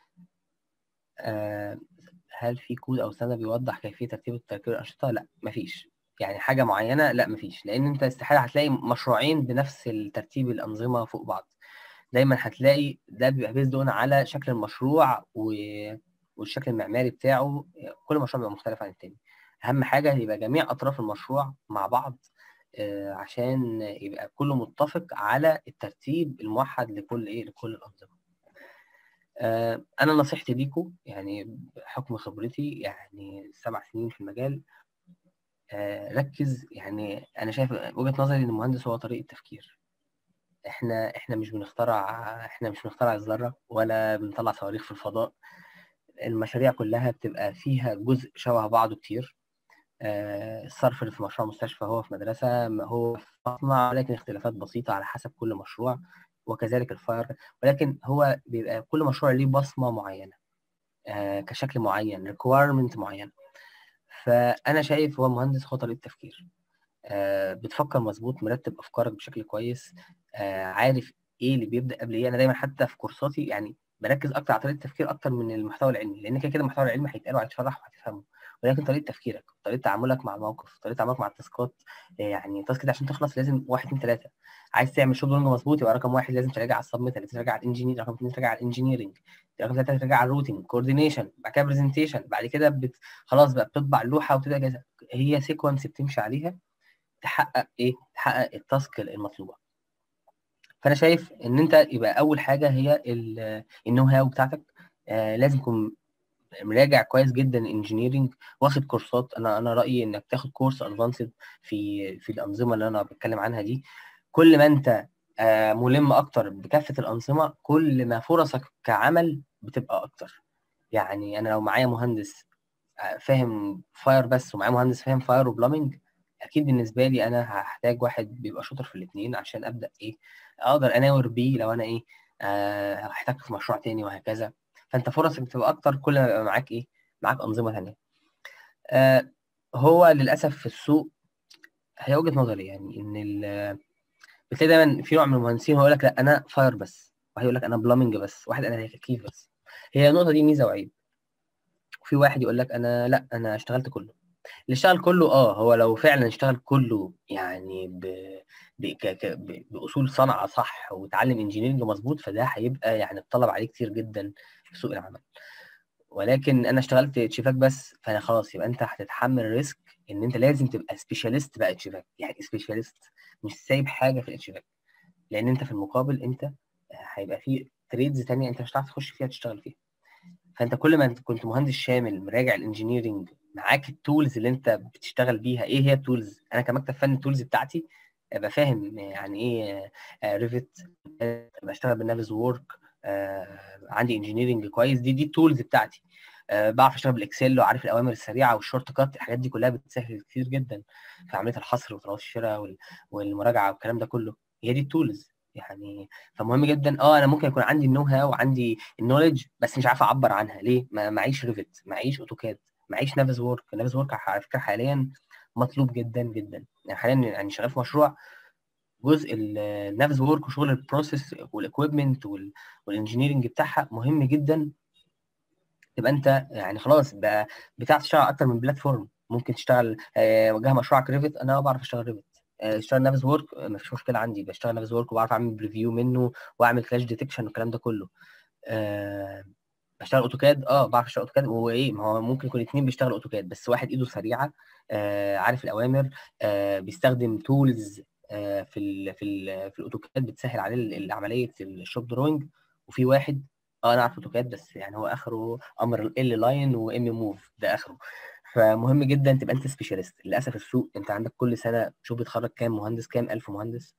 آه، هل في كود او سنه بيوضح كيفيه ترتيب التركيب الانشطه لا مفيش يعني حاجه معينه لا مفيش لان انت استحاله هتلاقي مشروعين بنفس الترتيب الانظمه فوق بعض دايما هتلاقي ده بيبقى بيزد على شكل المشروع و... والشكل المعماري بتاعه كل مشروع بيبقى مختلف عن التاني اهم حاجه يبقى جميع اطراف المشروع مع بعض آه، عشان يبقى كله متفق على الترتيب الموحد لكل ايه لكل الانظمه آه، انا نصيحتي ليكم يعني بحكم خبرتي يعني سبع سنين في المجال آه، ركز يعني انا شايف وجهة نظري ان المهندس هو طريقة تفكير احنا احنا مش بنخترع احنا مش بنخترع الذرة ولا بنطلع صواريخ في الفضاء المشاريع كلها بتبقى فيها جزء شبه بعضه كتير آه، الصرف اللي في مشروع مستشفى هو في مدرسة ما هو في مصنع ولكن اختلافات بسيطة على حسب كل مشروع وكذلك الفاير ولكن هو بيبقى كل مشروع ليه بصمة معينة آه، كشكل معين requirement معين فأنا شايف هو مهندس هو طريقة تفكير آه، بتفكر مظبوط مرتب أفكارك بشكل كويس آه، عارف إيه اللي بيبدأ قبل إيه أنا دايما حتى في كورساتي يعني بركز أكتر على طريقة التفكير أكتر من المحتوى العلمي لأن كده كده المحتوى العلمي هيتقال وهتشرح وهتفهمه ولكن طريقة تفكيرك طريقة تعاملك مع الموقف طريقة تعاملك مع التاسكات آه، يعني التاسك ده عشان تخلص لازم واحد اتنين تلاتة عايز تعمل شغل مظبوط يبقى رقم واحد لازم تراجع على السبميت لازم تراجع على الانجينير رقم اتنين تراجع على الانجينيرنج رقم ثلاثة تراجع على الروتنج كوردينيشن بعد كده برزنتيشن بعد كده بت... خلاص بقى بتطبع اللوحة وتبقى جاهزة هي سيكونس بتمشي عليها تحقق ايه تحقق التاسك المطلوبه فانا شايف ان انت يبقى اول حاجه هي النو هاو بتاعتك آه لازم تكون مراجع كويس جدا انجينيرنج واخد كورسات انا انا رايي انك تاخد كورس ادفانسد في في الانظمه اللي انا بتكلم عنها دي كل ما انت آه ملم اكتر بكافه الانظمه كل ما فرصك كعمل بتبقى اكتر يعني انا لو معايا مهندس آه، فاهم فاير بس ومعايا مهندس فاهم فاير وبلامنج اكيد بالنسبه لي انا هحتاج واحد بيبقى شاطر في الاثنين عشان ابدا ايه اقدر اناور بيه لو انا ايه آه، هحتاج في مشروع تاني وهكذا فانت فرصك بتبقى اكتر كل ما يبقى معاك ايه معاك انظمه تانيه آه، هو للاسف في السوق هي وجهه نظري يعني ان ال- بتلاقي دايما في نوع من المهندسين هو يقول لك لا انا فاير بس واحد يقول لك انا بلامنج بس واحد انا تكييف بس هي النقطه دي ميزه وعيب وفي واحد يقول لك انا لا انا اشتغلت كله اللي اشتغل كله اه هو لو فعلا اشتغل كله يعني ب... ب... ك... ك... ب... باصول صنعه صح وتعلم انجينيرنج مظبوط فده هيبقى يعني الطلب عليه كتير جدا في سوق العمل ولكن انا اشتغلت اتشيفاك بس فانا خلاص يبقى انت هتتحمل ريسك ان انت لازم تبقى سبيشاليست بقى اتشيفاك يعني سبيشاليست مش سايب حاجه في الاتشيفاك لان انت في المقابل انت هيبقى في تريدز تانية انت مش هتعرف تخش فيها تشتغل فيها فانت كل ما انت كنت مهندس شامل مراجع الانجينيرنج معاك التولز اللي انت بتشتغل بيها ايه هي التولز انا كمكتب فني التولز بتاعتي ابقى فاهم يعني ايه ريفت بشتغل بالنافز وورك عندي انجينيرنج كويس دي دي التولز بتاعتي آه، بعرف اشتغل بالاكسل وعارف الاوامر السريعه والشورت كات الحاجات دي كلها بتسهل كتير جدا في عمليه الحصر وتراوش الشراء وال- والمراجعه والكلام ده كله هي دي التولز يعني فمهم جدا اه انا ممكن يكون عندي النو هاو وعندي النولج بس مش عارف اعبر عنها ليه ما معيش ريفت معيش اوتوكاد معيش نافز وورك نافز وورك على فكره حاليا مطلوب جدا جدا يعني حاليا يعني شغال في مشروع جزء النافز وورك وشغل البروسيس والاكويبمنت والانجينيرنج بتاعها مهم جدا تبقى انت يعني خلاص بقى بتعرف تشتغل اكتر من بلاتفورم ممكن تشتغل آه، وجه مشروعك ريفت انا بعرف اشتغل ريفت آه، اشتغل نافز وورك مفيش مشكله عندي بشتغل نافز وورك وبعرف اعمل بريفيو منه واعمل كلاش ديتكشن والكلام ده كله آه، بشتغل اوتوكاد اه بعرف اشتغل اوتوكاد وايه ما هو ممكن يكون اتنين بيشتغلوا اوتوكاد بس واحد ايده سريعه آه عارف الاوامر آه بيستخدم تولز آه في ال في ال في الاوتوكاد بتسهل عليه ال- ال- عمليه الشوب دروينج وفي واحد اه انا عارف اوتوكاد بس يعني هو اخره امر ال لاين وام موف ده اخره فمهم جدا تبقى انت سبيشاليست للاسف السوق انت عندك كل سنه شوف بيتخرج كام مهندس كام الف مهندس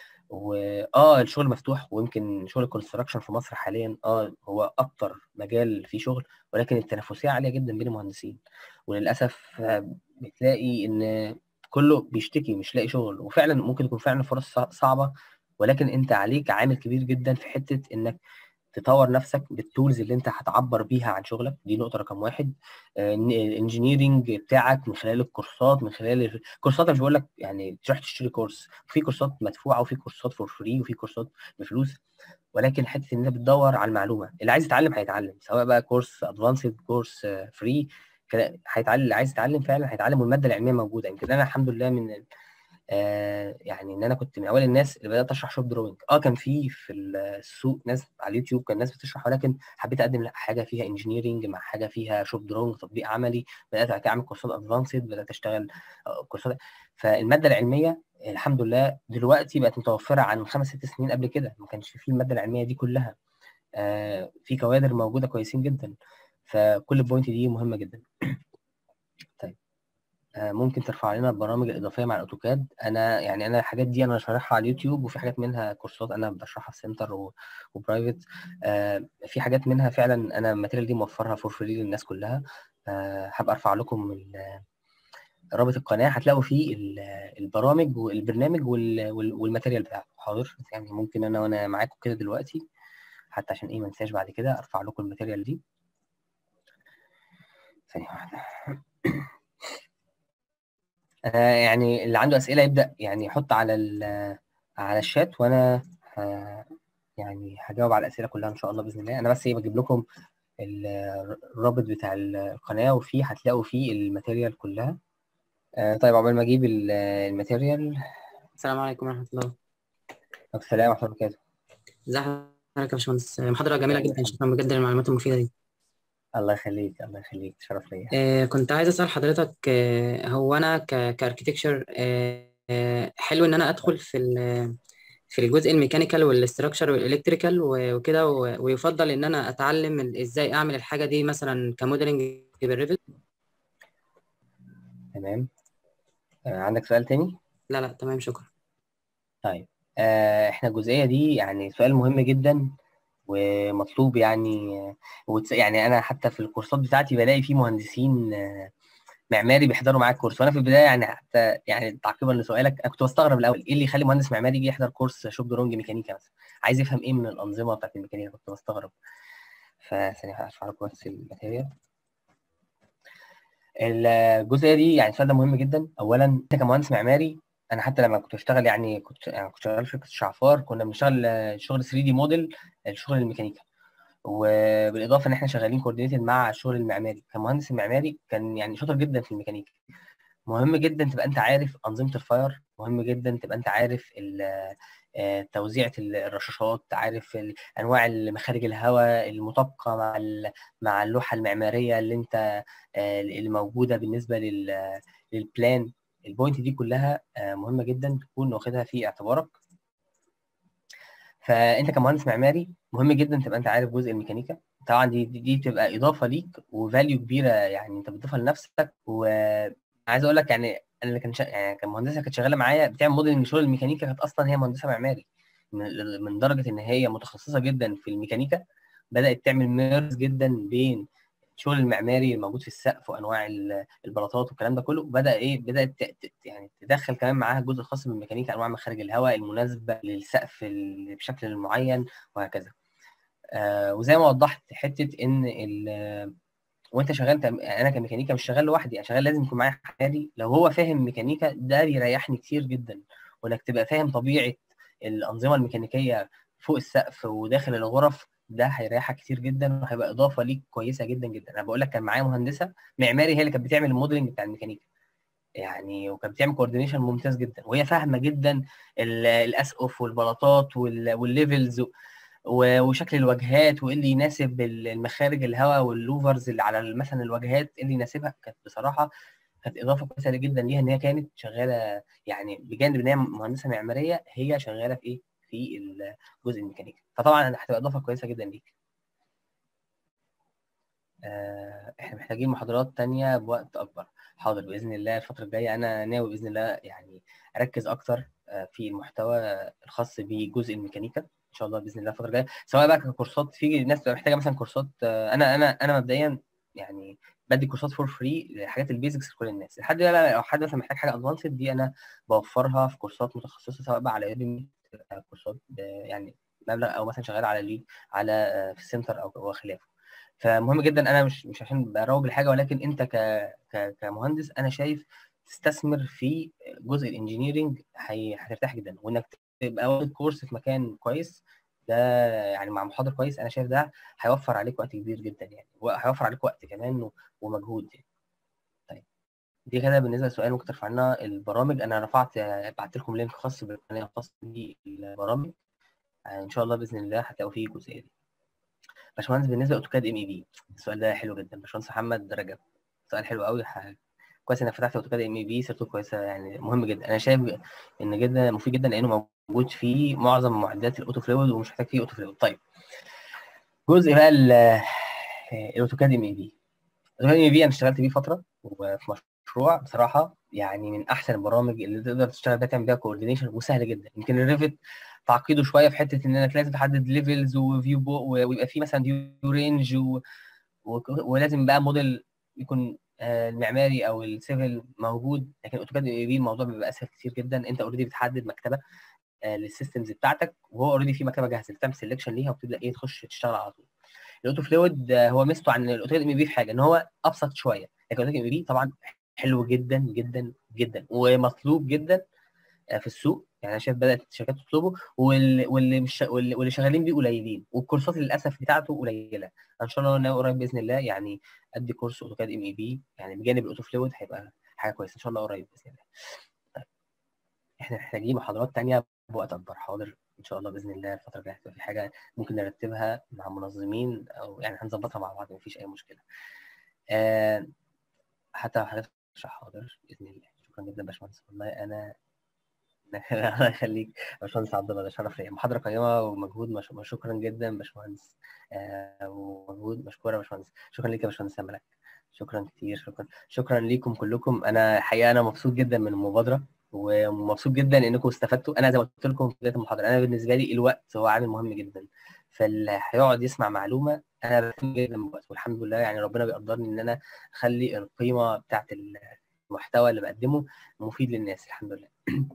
واه الشغل مفتوح ويمكن شغل الكونستراكشن في مصر حاليا اه هو اكتر مجال فيه شغل ولكن التنافسيه عاليه جدا بين المهندسين وللاسف آه، بتلاقي ان كله بيشتكي مش لاقي شغل وفعلا ممكن يكون فعلا فرص صع- صعبه ولكن انت عليك عامل كبير جدا في حته انك تطور نفسك بالتولز اللي انت هتعبر بيها عن شغلك دي نقطه رقم واحد الانجينيرنج بتاعك من خلال الكورسات من خلال الكورسات أنا مش بقول لك يعني تروح تشتري كورس في كورسات مدفوعه وفي كورسات فور فري وفي كورسات بفلوس ولكن حته ان انت بتدور على المعلومه اللي عايز يتعلم هيتعلم سواء بقى كورس ادفانسد كورس فري هيتعلم اللي عايز يتعلم فعلا هيتعلم والماده العلميه موجوده يمكن انا الحمد لله من ال- آه يعني ان انا كنت من اوائل الناس اللي بدات اشرح شوب دروينج اه كان في في السوق ناس على اليوتيوب كان ناس بتشرح ولكن حبيت اقدم لا حاجه فيها انجينيرنج مع حاجه فيها شوب دروينج تطبيق عملي بدات بعد كده اعمل كورسات ادفانسد بدات اشتغل آه، كورسات فالماده العلميه الحمد لله دلوقتي بقت متوفره عن خمس ست سنين قبل كده ما كانش في الماده العلميه دي كلها آه في كوادر موجوده كويسين جدا فكل البوينت دي مهمه جدا طيب آه، ممكن ترفع لنا البرامج الإضافية مع الأوتوكاد أنا يعني أنا الحاجات دي أنا شارحها على اليوتيوب وفي حاجات منها كورسات أنا بشرحها في سنتر و- وبرايفت آه، في حاجات منها فعلا أنا الماتيريال دي موفرها فور فري للناس كلها آه، هبقى أرفع لكم ال- رابط القناة هتلاقوا فيه ال- البرامج والبرنامج وال- وال- والماتيريال بتاعته حاضر يعني ممكن أنا وأنا معاكم كده دلوقتي حتى عشان إيه ما انساش بعد كده أرفع لكم الماتيريال دي ثانية واحدة آه، يعني اللي عنده أسئلة يبدأ يعني يحط على ال- على الشات وأنا ه- يعني هجاوب على الأسئلة كلها إن شاء الله بإذن الله أنا بس إيه بجيب لكم ال- الرابط بتاع القناة وفيه هتلاقوا فيه الماتيريال كلها آه، طيب عقبال ما أجيب ال- الماتيريال السلام عليكم ورحمة الله السلام ورحمة الله وبركاته ازي حضرتك يا باشمهندس محاضرة جميلة جدا شكرا بجد للمعلومات المفيدة دي الله يخليك الله يخليك شرف ليا آه كنت عايز أسأل حضرتك آه هو أنا ك كاركتكتشر آه آه حلو إن أنا أدخل في ال- في الجزء الميكانيكال والاستراكشر والإلكتريكال و- وكده و- ويفضل إن أنا أتعلم ال- إزاي أعمل الحاجة دي مثلا كموديلنج بالريفت تمام آه، عندك سؤال تاني؟ لا لا تمام شكرا طيب آه، احنا الجزئية دي يعني سؤال مهم جدا ومطلوب يعني آه، وتس- يعني انا حتى في الكورسات بتاعتي بلاقي في مهندسين آه، معماري بيحضروا معاك كورس وانا في البدايه يعني حتى يعني تعقيبا لسؤالك انا كنت بستغرب الاول ايه اللي يخلي مهندس معماري يجي يحضر كورس شوب درونج ميكانيكا مثلا عايز يفهم ايه من الانظمه بتاعت الميكانيكا كنت بستغرب فثانيه هرفع لكم بس الماتيريال الجزئيه دي يعني السؤال ده مهم جدا اولا انت كمهندس معماري انا حتى لما كنت بشتغل يعني كنت يعني كنت شغال في شركه شعفار كنا بنشتغل آه، شغل 3 دي موديل الشغل الميكانيكا وبالاضافه ان احنا شغالين كوردينيتد مع الشغل المعماري كمهندس المعماري كان يعني شاطر جدا في الميكانيكا مهم جدا تبقى انت عارف انظمه الفاير مهم جدا تبقى انت عارف ال- آه، توزيعة ال- الرشاشات عارف ال- انواع مخارج الهواء المطابقه مع ال- مع اللوحه المعماريه اللي انت آه، اللي موجوده بالنسبه لل- للبلان البوينت دي كلها آه، مهمه جدا تكون واخدها في اعتبارك فانت كمهندس معماري مهم جدا تبقى انت عارف جزء الميكانيكا طبعا دي دي دي بتبقى اضافه ليك وفاليو كبيره يعني انت بتضيفها لنفسك وعايز اقول لك يعني انا اللي كان شا... يعني كان مهندسه كانت شغاله معايا بتعمل موديلنج شغل الميكانيكا كانت اصلا هي مهندسه معماري من من درجه ان هي متخصصه جدا في الميكانيكا بدات تعمل ميرز جدا بين الشغل المعماري الموجود في السقف وانواع ال- البلاطات والكلام ده كله بدا ايه بدات ت- ت- يعني تدخل كمان معاها الجزء الخاص بالميكانيكا انواع مخارج الهواء المناسبه للسقف ال- بشكل معين وهكذا آه وزي ما وضحت حته ان ال- وانت شغال كم- انا كميكانيكا مش شغال لوحدي انا شغال لازم يكون معايا حمادي لو هو فاهم ميكانيكا ده بيريحني كتير جدا وانك تبقى فاهم طبيعه الانظمه الميكانيكيه فوق السقف وداخل الغرف ده هيريحك كتير جدا وهيبقى اضافه ليك كويسه جدا جدا انا بقول لك كان معايا مهندسه معماري هي اللي كانت بتعمل الموديلنج بتاع الميكانيكا يعني وكانت بتعمل كوردينيشن ممتاز جدا وهي فاهمه جدا الاسقف والبلاطات والليفلز وشكل الواجهات وايه اللي يناسب المخارج الهواء واللوفرز اللي على مثلا الواجهات اللي يناسبها كانت بصراحه كانت اضافه كويسه جدا ليها ان هي كانت شغاله يعني بجانب ان هي مهندسه معماريه هي شغاله في ايه؟ في الجزء الميكانيكي فطبعا هتبقى اضافه كويسه جدا ليك. آه احنا محتاجين محاضرات تانية بوقت اكبر حاضر باذن الله الفتره الجايه انا ناوي باذن الله يعني اركز اكتر في المحتوى الخاص بجزء الميكانيكا ان شاء الله باذن الله الفتره الجايه سواء بقى ككورسات في ناس بتبقى محتاجه مثلا كورسات انا انا انا مبدئيا يعني بدي كورسات فور فري لحاجات البيزكس لكل الناس لحد بقى لو حد مثلا محتاج حاجه ادفانسد دي انا بوفرها في كورسات متخصصه سواء بقى على يوديمي كورسات يعني مبلغ او مثلا شغال على ليد على في السنتر او وخلافه فمهم جدا انا مش مش عشان بروج لحاجه ولكن انت ك ك كمهندس انا شايف تستثمر في جزء الانجينيرنج هترتاح جدا وانك تبقى واخد كورس في مكان كويس ده يعني مع محاضر كويس انا شايف ده هيوفر عليك وقت كبير جدا يعني هيوفر عليك وقت كمان ومجهود يعني. طيب دي كده بالنسبه للسؤال ممكن ترفع لنا البرامج انا رفعت بعت لكم لينك خاص بالقناه خاص بالبرامج ان شاء الله باذن الله هتلاقوا فيه الجزئيه دي باشمهندس بالنسبه لاوتوكاد ام اي بي السؤال ده حلو جدا باشمهندس محمد رجب سؤال حلو قوي كويس انك فتحت اوتوكاد ام اي بي سيرته كويسه يعني مهم جدا انا شايف ان جدا مفيد جدا لانه موجود فيه معظم معدات الاوتو فلويد ومش محتاج فيه اوتو فلويد طيب جزء بقى الاوتوكاد ام اي بي الاوتوكاد ام اي بي انا اشتغلت بيه فتره وفي مشروع بصراحه يعني من احسن البرامج اللي تقدر تشتغل بيها تعمل بيها كوردينيشن وسهله جدا يمكن الريفت تعقيده شويه في حته ان انك لازم تحدد ليفلز وفيو بو ويبقى فيه مثلا فيو رينج و... و... ولازم بقى موديل يكون المعماري او السيفل موجود لكن اوتوكاد ام بي الموضوع بيبقى اسهل كتير جدا انت اوريدي بتحدد مكتبه للسيستمز بتاعتك وهو اوريدي في مكتبه جاهزه بتعمل سelection ليها وبتبدا ايه تخش تشتغل على طول الاوتو فلويد هو ميزته عن الاوتوكاد ام بي في حاجه ان هو ابسط شويه لكن الاوتوكاد ام بي طبعا حلو جدا جدا جدا ومطلوب جدا في السوق يعني انا شايف بدات الشركات تطلبه واللي واللي مش واللي, واللي شغالين بيه قليلين والكورسات للاسف بتاعته قليله ان شاء الله انا قريب باذن الله يعني ادي كورس اوتوكاد ام اي بي يعني بجانب الاوتو فلويد هيبقى حاجه كويسه ان شاء الله قريب باذن الله طيب احنا محتاجين محاضرات تانية بوقت اكبر حاضر ان شاء الله باذن الله الفتره الجايه هتبقى في حاجه ممكن نرتبها مع منظمين او يعني هنظبطها مع بعض مفيش اي مشكله آه حتى حضرتك حاضر باذن الله شكرا جدا باشمهندس والله انا الله يخليك باشمهندس عبد الله ده شرف ليا محاضره قيمه ومجهود مش... شكرا جدا باشمهندس آه ومجهود مشكوره يا باشمهندس شكرا ليك يا باشمهندس ملك شكرا كتير شكرا شكرا ليكم كلكم انا الحقيقه انا مبسوط جدا من المبادره ومبسوط جدا انكم استفدتوا انا زي ما قلت لكم في بدايه المحاضره انا بالنسبه لي الوقت هو عامل مهم جدا فاللي هيقعد يسمع معلومه انا بهتم جدا بالوقت والحمد لله يعني ربنا بيقدرني ان انا اخلي القيمه بتاعت المحتوى اللي بقدمه مفيد للناس الحمد لله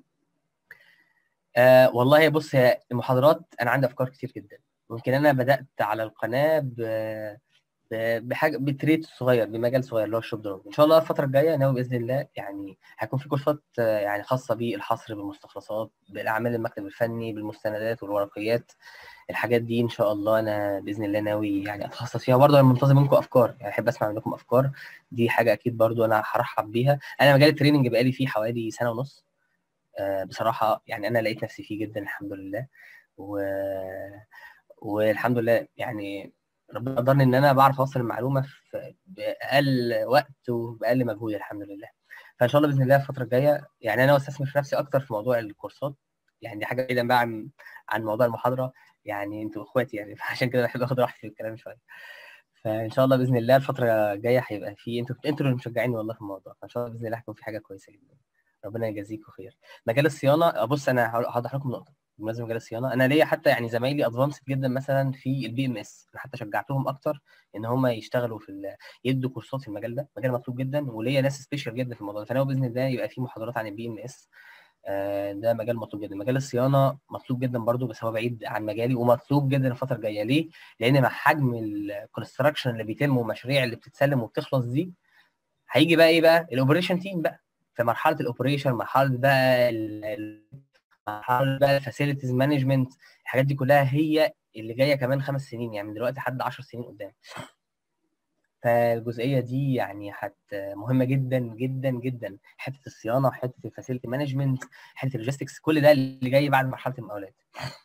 آه والله بص هي المحاضرات انا عندي افكار كتير جدا ممكن انا بدات على القناه ب... ب... بحاجه بتريت صغير بمجال صغير اللي هو الشوب دروب ان شاء الله الفتره الجايه ناوي باذن الله يعني هيكون في كورسات يعني خاصه بالحصر بالمستخلصات بالاعمال المكتب الفني بالمستندات والورقيات الحاجات دي ان شاء الله انا باذن الله ناوي يعني اتخصص فيها برضه انا منتظر منكم افكار يعني احب اسمع منكم افكار دي حاجه اكيد برضه انا هرحب بيها انا مجال التريننج بقالي فيه حوالي سنه ونص بصراحة يعني أنا لقيت نفسي فيه جدا الحمد لله و... والحمد لله يعني ربنا قدرني إن أنا بعرف أوصل المعلومة في بأقل وقت وبأقل مجهود الحمد لله فإن شاء الله بإذن الله الفترة الجاية يعني أنا أستثمر في نفسي أكتر في موضوع الكورسات يعني دي حاجة بعيدا بقى عن عن موضوع المحاضرة يعني أنتوا إخواتي يعني فعشان كده بحب آخد راحتي في الكلام شوية فان شاء الله باذن الله الفتره الجايه هيبقى في انتوا انتوا اللي مشجعيني والله في الموضوع فان شاء الله باذن الله هيكون في حاجه كويسه جدا ربنا يجازيكم خير مجال الصيانه بص انا هوضح لكم نقطه بمناسبه مجال الصيانه انا ليا حتى يعني زمايلي ادفانسد جدا مثلا في البي ام اس انا حتى شجعتهم اكتر ان هم يشتغلوا في ال... يدوا كورسات في المجال ده مجال مطلوب جدا وليا ناس سبيشال جدا في الموضوع ده فانا باذن الله يبقى في محاضرات عن البي ام اس ده مجال مطلوب جدا مجال الصيانه مطلوب جدا برضو بس هو بعيد عن مجالي ومطلوب جدا الفتره الجايه ليه لان مع حجم الكونستراكشن اللي بيتم والمشاريع اللي بتتسلم وبتخلص دي هيجي بقى ايه بقى الاوبريشن تيم بقى في مرحله الاوبريشن مرحله بقى مرحله بقى الفاسيلتيز مانجمنت الحاجات دي كلها هي اللي جايه كمان خمس سنين يعني من دلوقتي لحد 10 سنين قدام فالجزئيه دي يعني حت مهمه جدا جدا جدا حته الصيانه وحته الفاسيلتي مانجمنت حته اللوجيستكس كل ده اللي جاي بعد مرحله المقاولات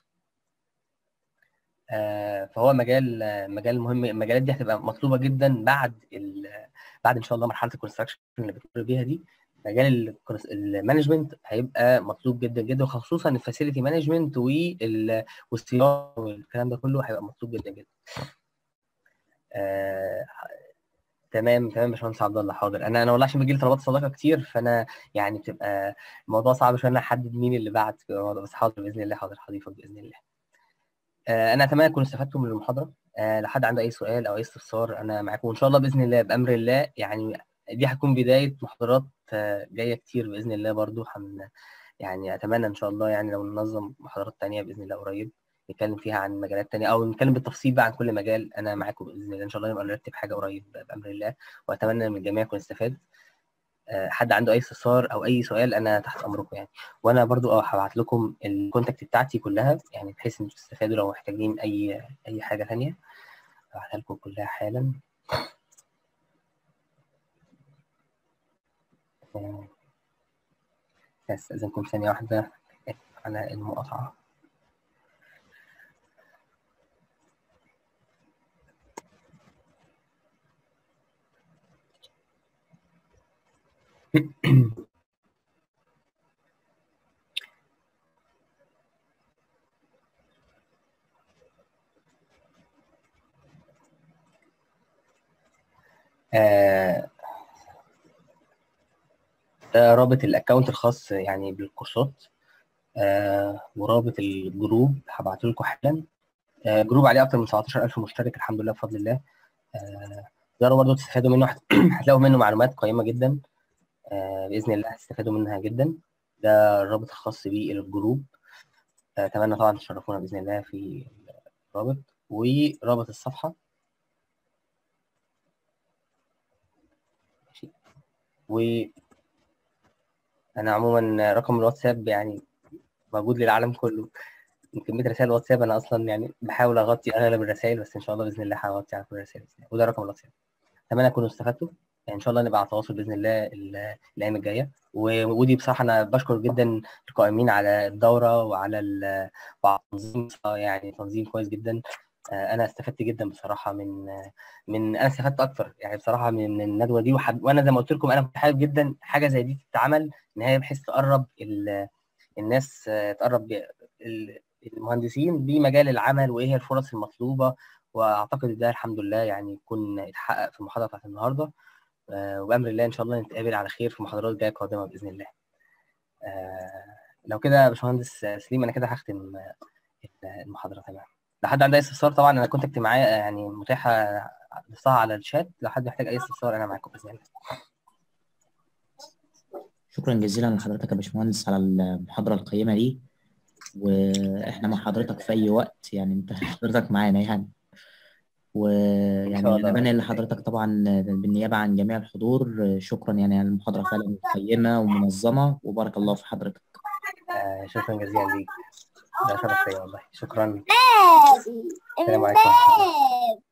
آه، فهو مجال آه، مجال مهم المجالات دي هتبقى مطلوبه جدا بعد ال... بعد ان شاء الله مرحله الكونستراكشن اللي بتمر بيها دي مجال المانجمنت هيبقى مطلوب جدا جدا وخصوصا الفاسيلتي مانجمنت والصيانه والكلام ده كله هيبقى مطلوب جدا جدا آه، تمام تمام يا باشمهندس عبد الله حاضر انا انا والله عشان بيجي لي طلبات صداقه كتير فانا يعني بتبقى الموضوع صعب شويه ان أنا احدد مين اللي بعت في الموضوع بس حاضر باذن الله حاضر هضيفك باذن الله آه، انا اتمنى تكونوا استفدتوا من المحاضره آه، لو حد عنده اي سؤال او اي استفسار انا معاكم وان شاء الله باذن الله بامر الله يعني دي هتكون بدايه محاضرات آه، جايه كتير باذن الله برضو حن يعني اتمنى ان شاء الله يعني لو ننظم محاضرات تانية باذن الله قريب نتكلم فيها عن مجالات تانية او نتكلم بالتفصيل بقى عن كل مجال انا معاكم باذن الله ان شاء الله نبقى نرتب حاجه قريب بامر الله واتمنى من الجميع يكون استفاد آه، حد عنده اي استفسار او اي سؤال انا تحت امركم يعني وانا برضو اه هبعت لكم الكونتاكت بتاعتي كلها يعني بحيث ان تستفادوا لو محتاجين اي اي حاجه ثانيه هبعتها لكم كلها حالا آه، استاذنكم ثانيه واحده على المقاطعه آه، ده رابط الاكونت الخاص يعني بالكورسات آه، ورابط الجروب هبعته لكم حالا آه، جروب عليه اكتر من 17000 مشترك الحمد لله بفضل الله آه، تقدروا برضه تستفادوا منه هت- هتلاقوا منه معلومات قيمه جدا آه، باذن الله هتستفادوا منها جدا ده الرابط الخاص بالجروب آه، اتمنى طبعا تشرفونا باذن الله في الرابط ورابط الصفحه ماشي و انا عموما رقم الواتساب يعني موجود للعالم كله من كميه رسائل الواتساب انا اصلا يعني بحاول اغطي اغلب الرسائل بس ان شاء الله باذن الله هغطي على كل الرسائل بإذن الله. وده رقم الواتساب اتمنى تكونوا استفدتوا يعني ان شاء الله نبقى على تواصل باذن الله ال- الايام الجايه و- ودي بصراحه انا بشكر جدا القائمين على الدوره وعلى ال- وعلى التنظيم بصراحة يعني تنظيم كويس جدا آه، انا استفدت جدا بصراحه من من انا استفدت اكتر يعني بصراحه من الندوه دي وحب... وانا زي ما قلت لكم انا كنت حابب جدا حاجه زي دي تتعمل ان هي بحيث تقرب ال... الناس آه، تقرب ب- ال- المهندسين بمجال العمل وايه هي الفرص المطلوبه واعتقد ده الحمد لله يعني يكون اتحقق في المحاضره بتاعت النهارده آه، وبامر الله ان شاء الله نتقابل على خير في محاضرات جايه قادمه باذن الله آه، لو كده يا باشمهندس سليم انا كده هختم آه، المحاضره تمام لو حد عنده اي استفسار طبعا انا كونتاكت معايا يعني متاحه ضفتها على الشات لو حد محتاج اي استفسار انا معاكم باذن الله شكرا جزيلا لحضرتك يا باشمهندس على المحاضرة القيمة دي واحنا مع حضرتك في اي وقت يعني انت حضرتك معانا يعني ان ويعني شاء انا الله بنقل لحضرتك طبعا بالنيابة عن جميع الحضور شكرا يعني على المحاضرة فعلا قيمة ومنظمة وبارك الله في حضرتك آه، شكرا جزيلا ليك ده شرف ليا والله شكرا امبابي السلام عليكم ورحمه الله امبابي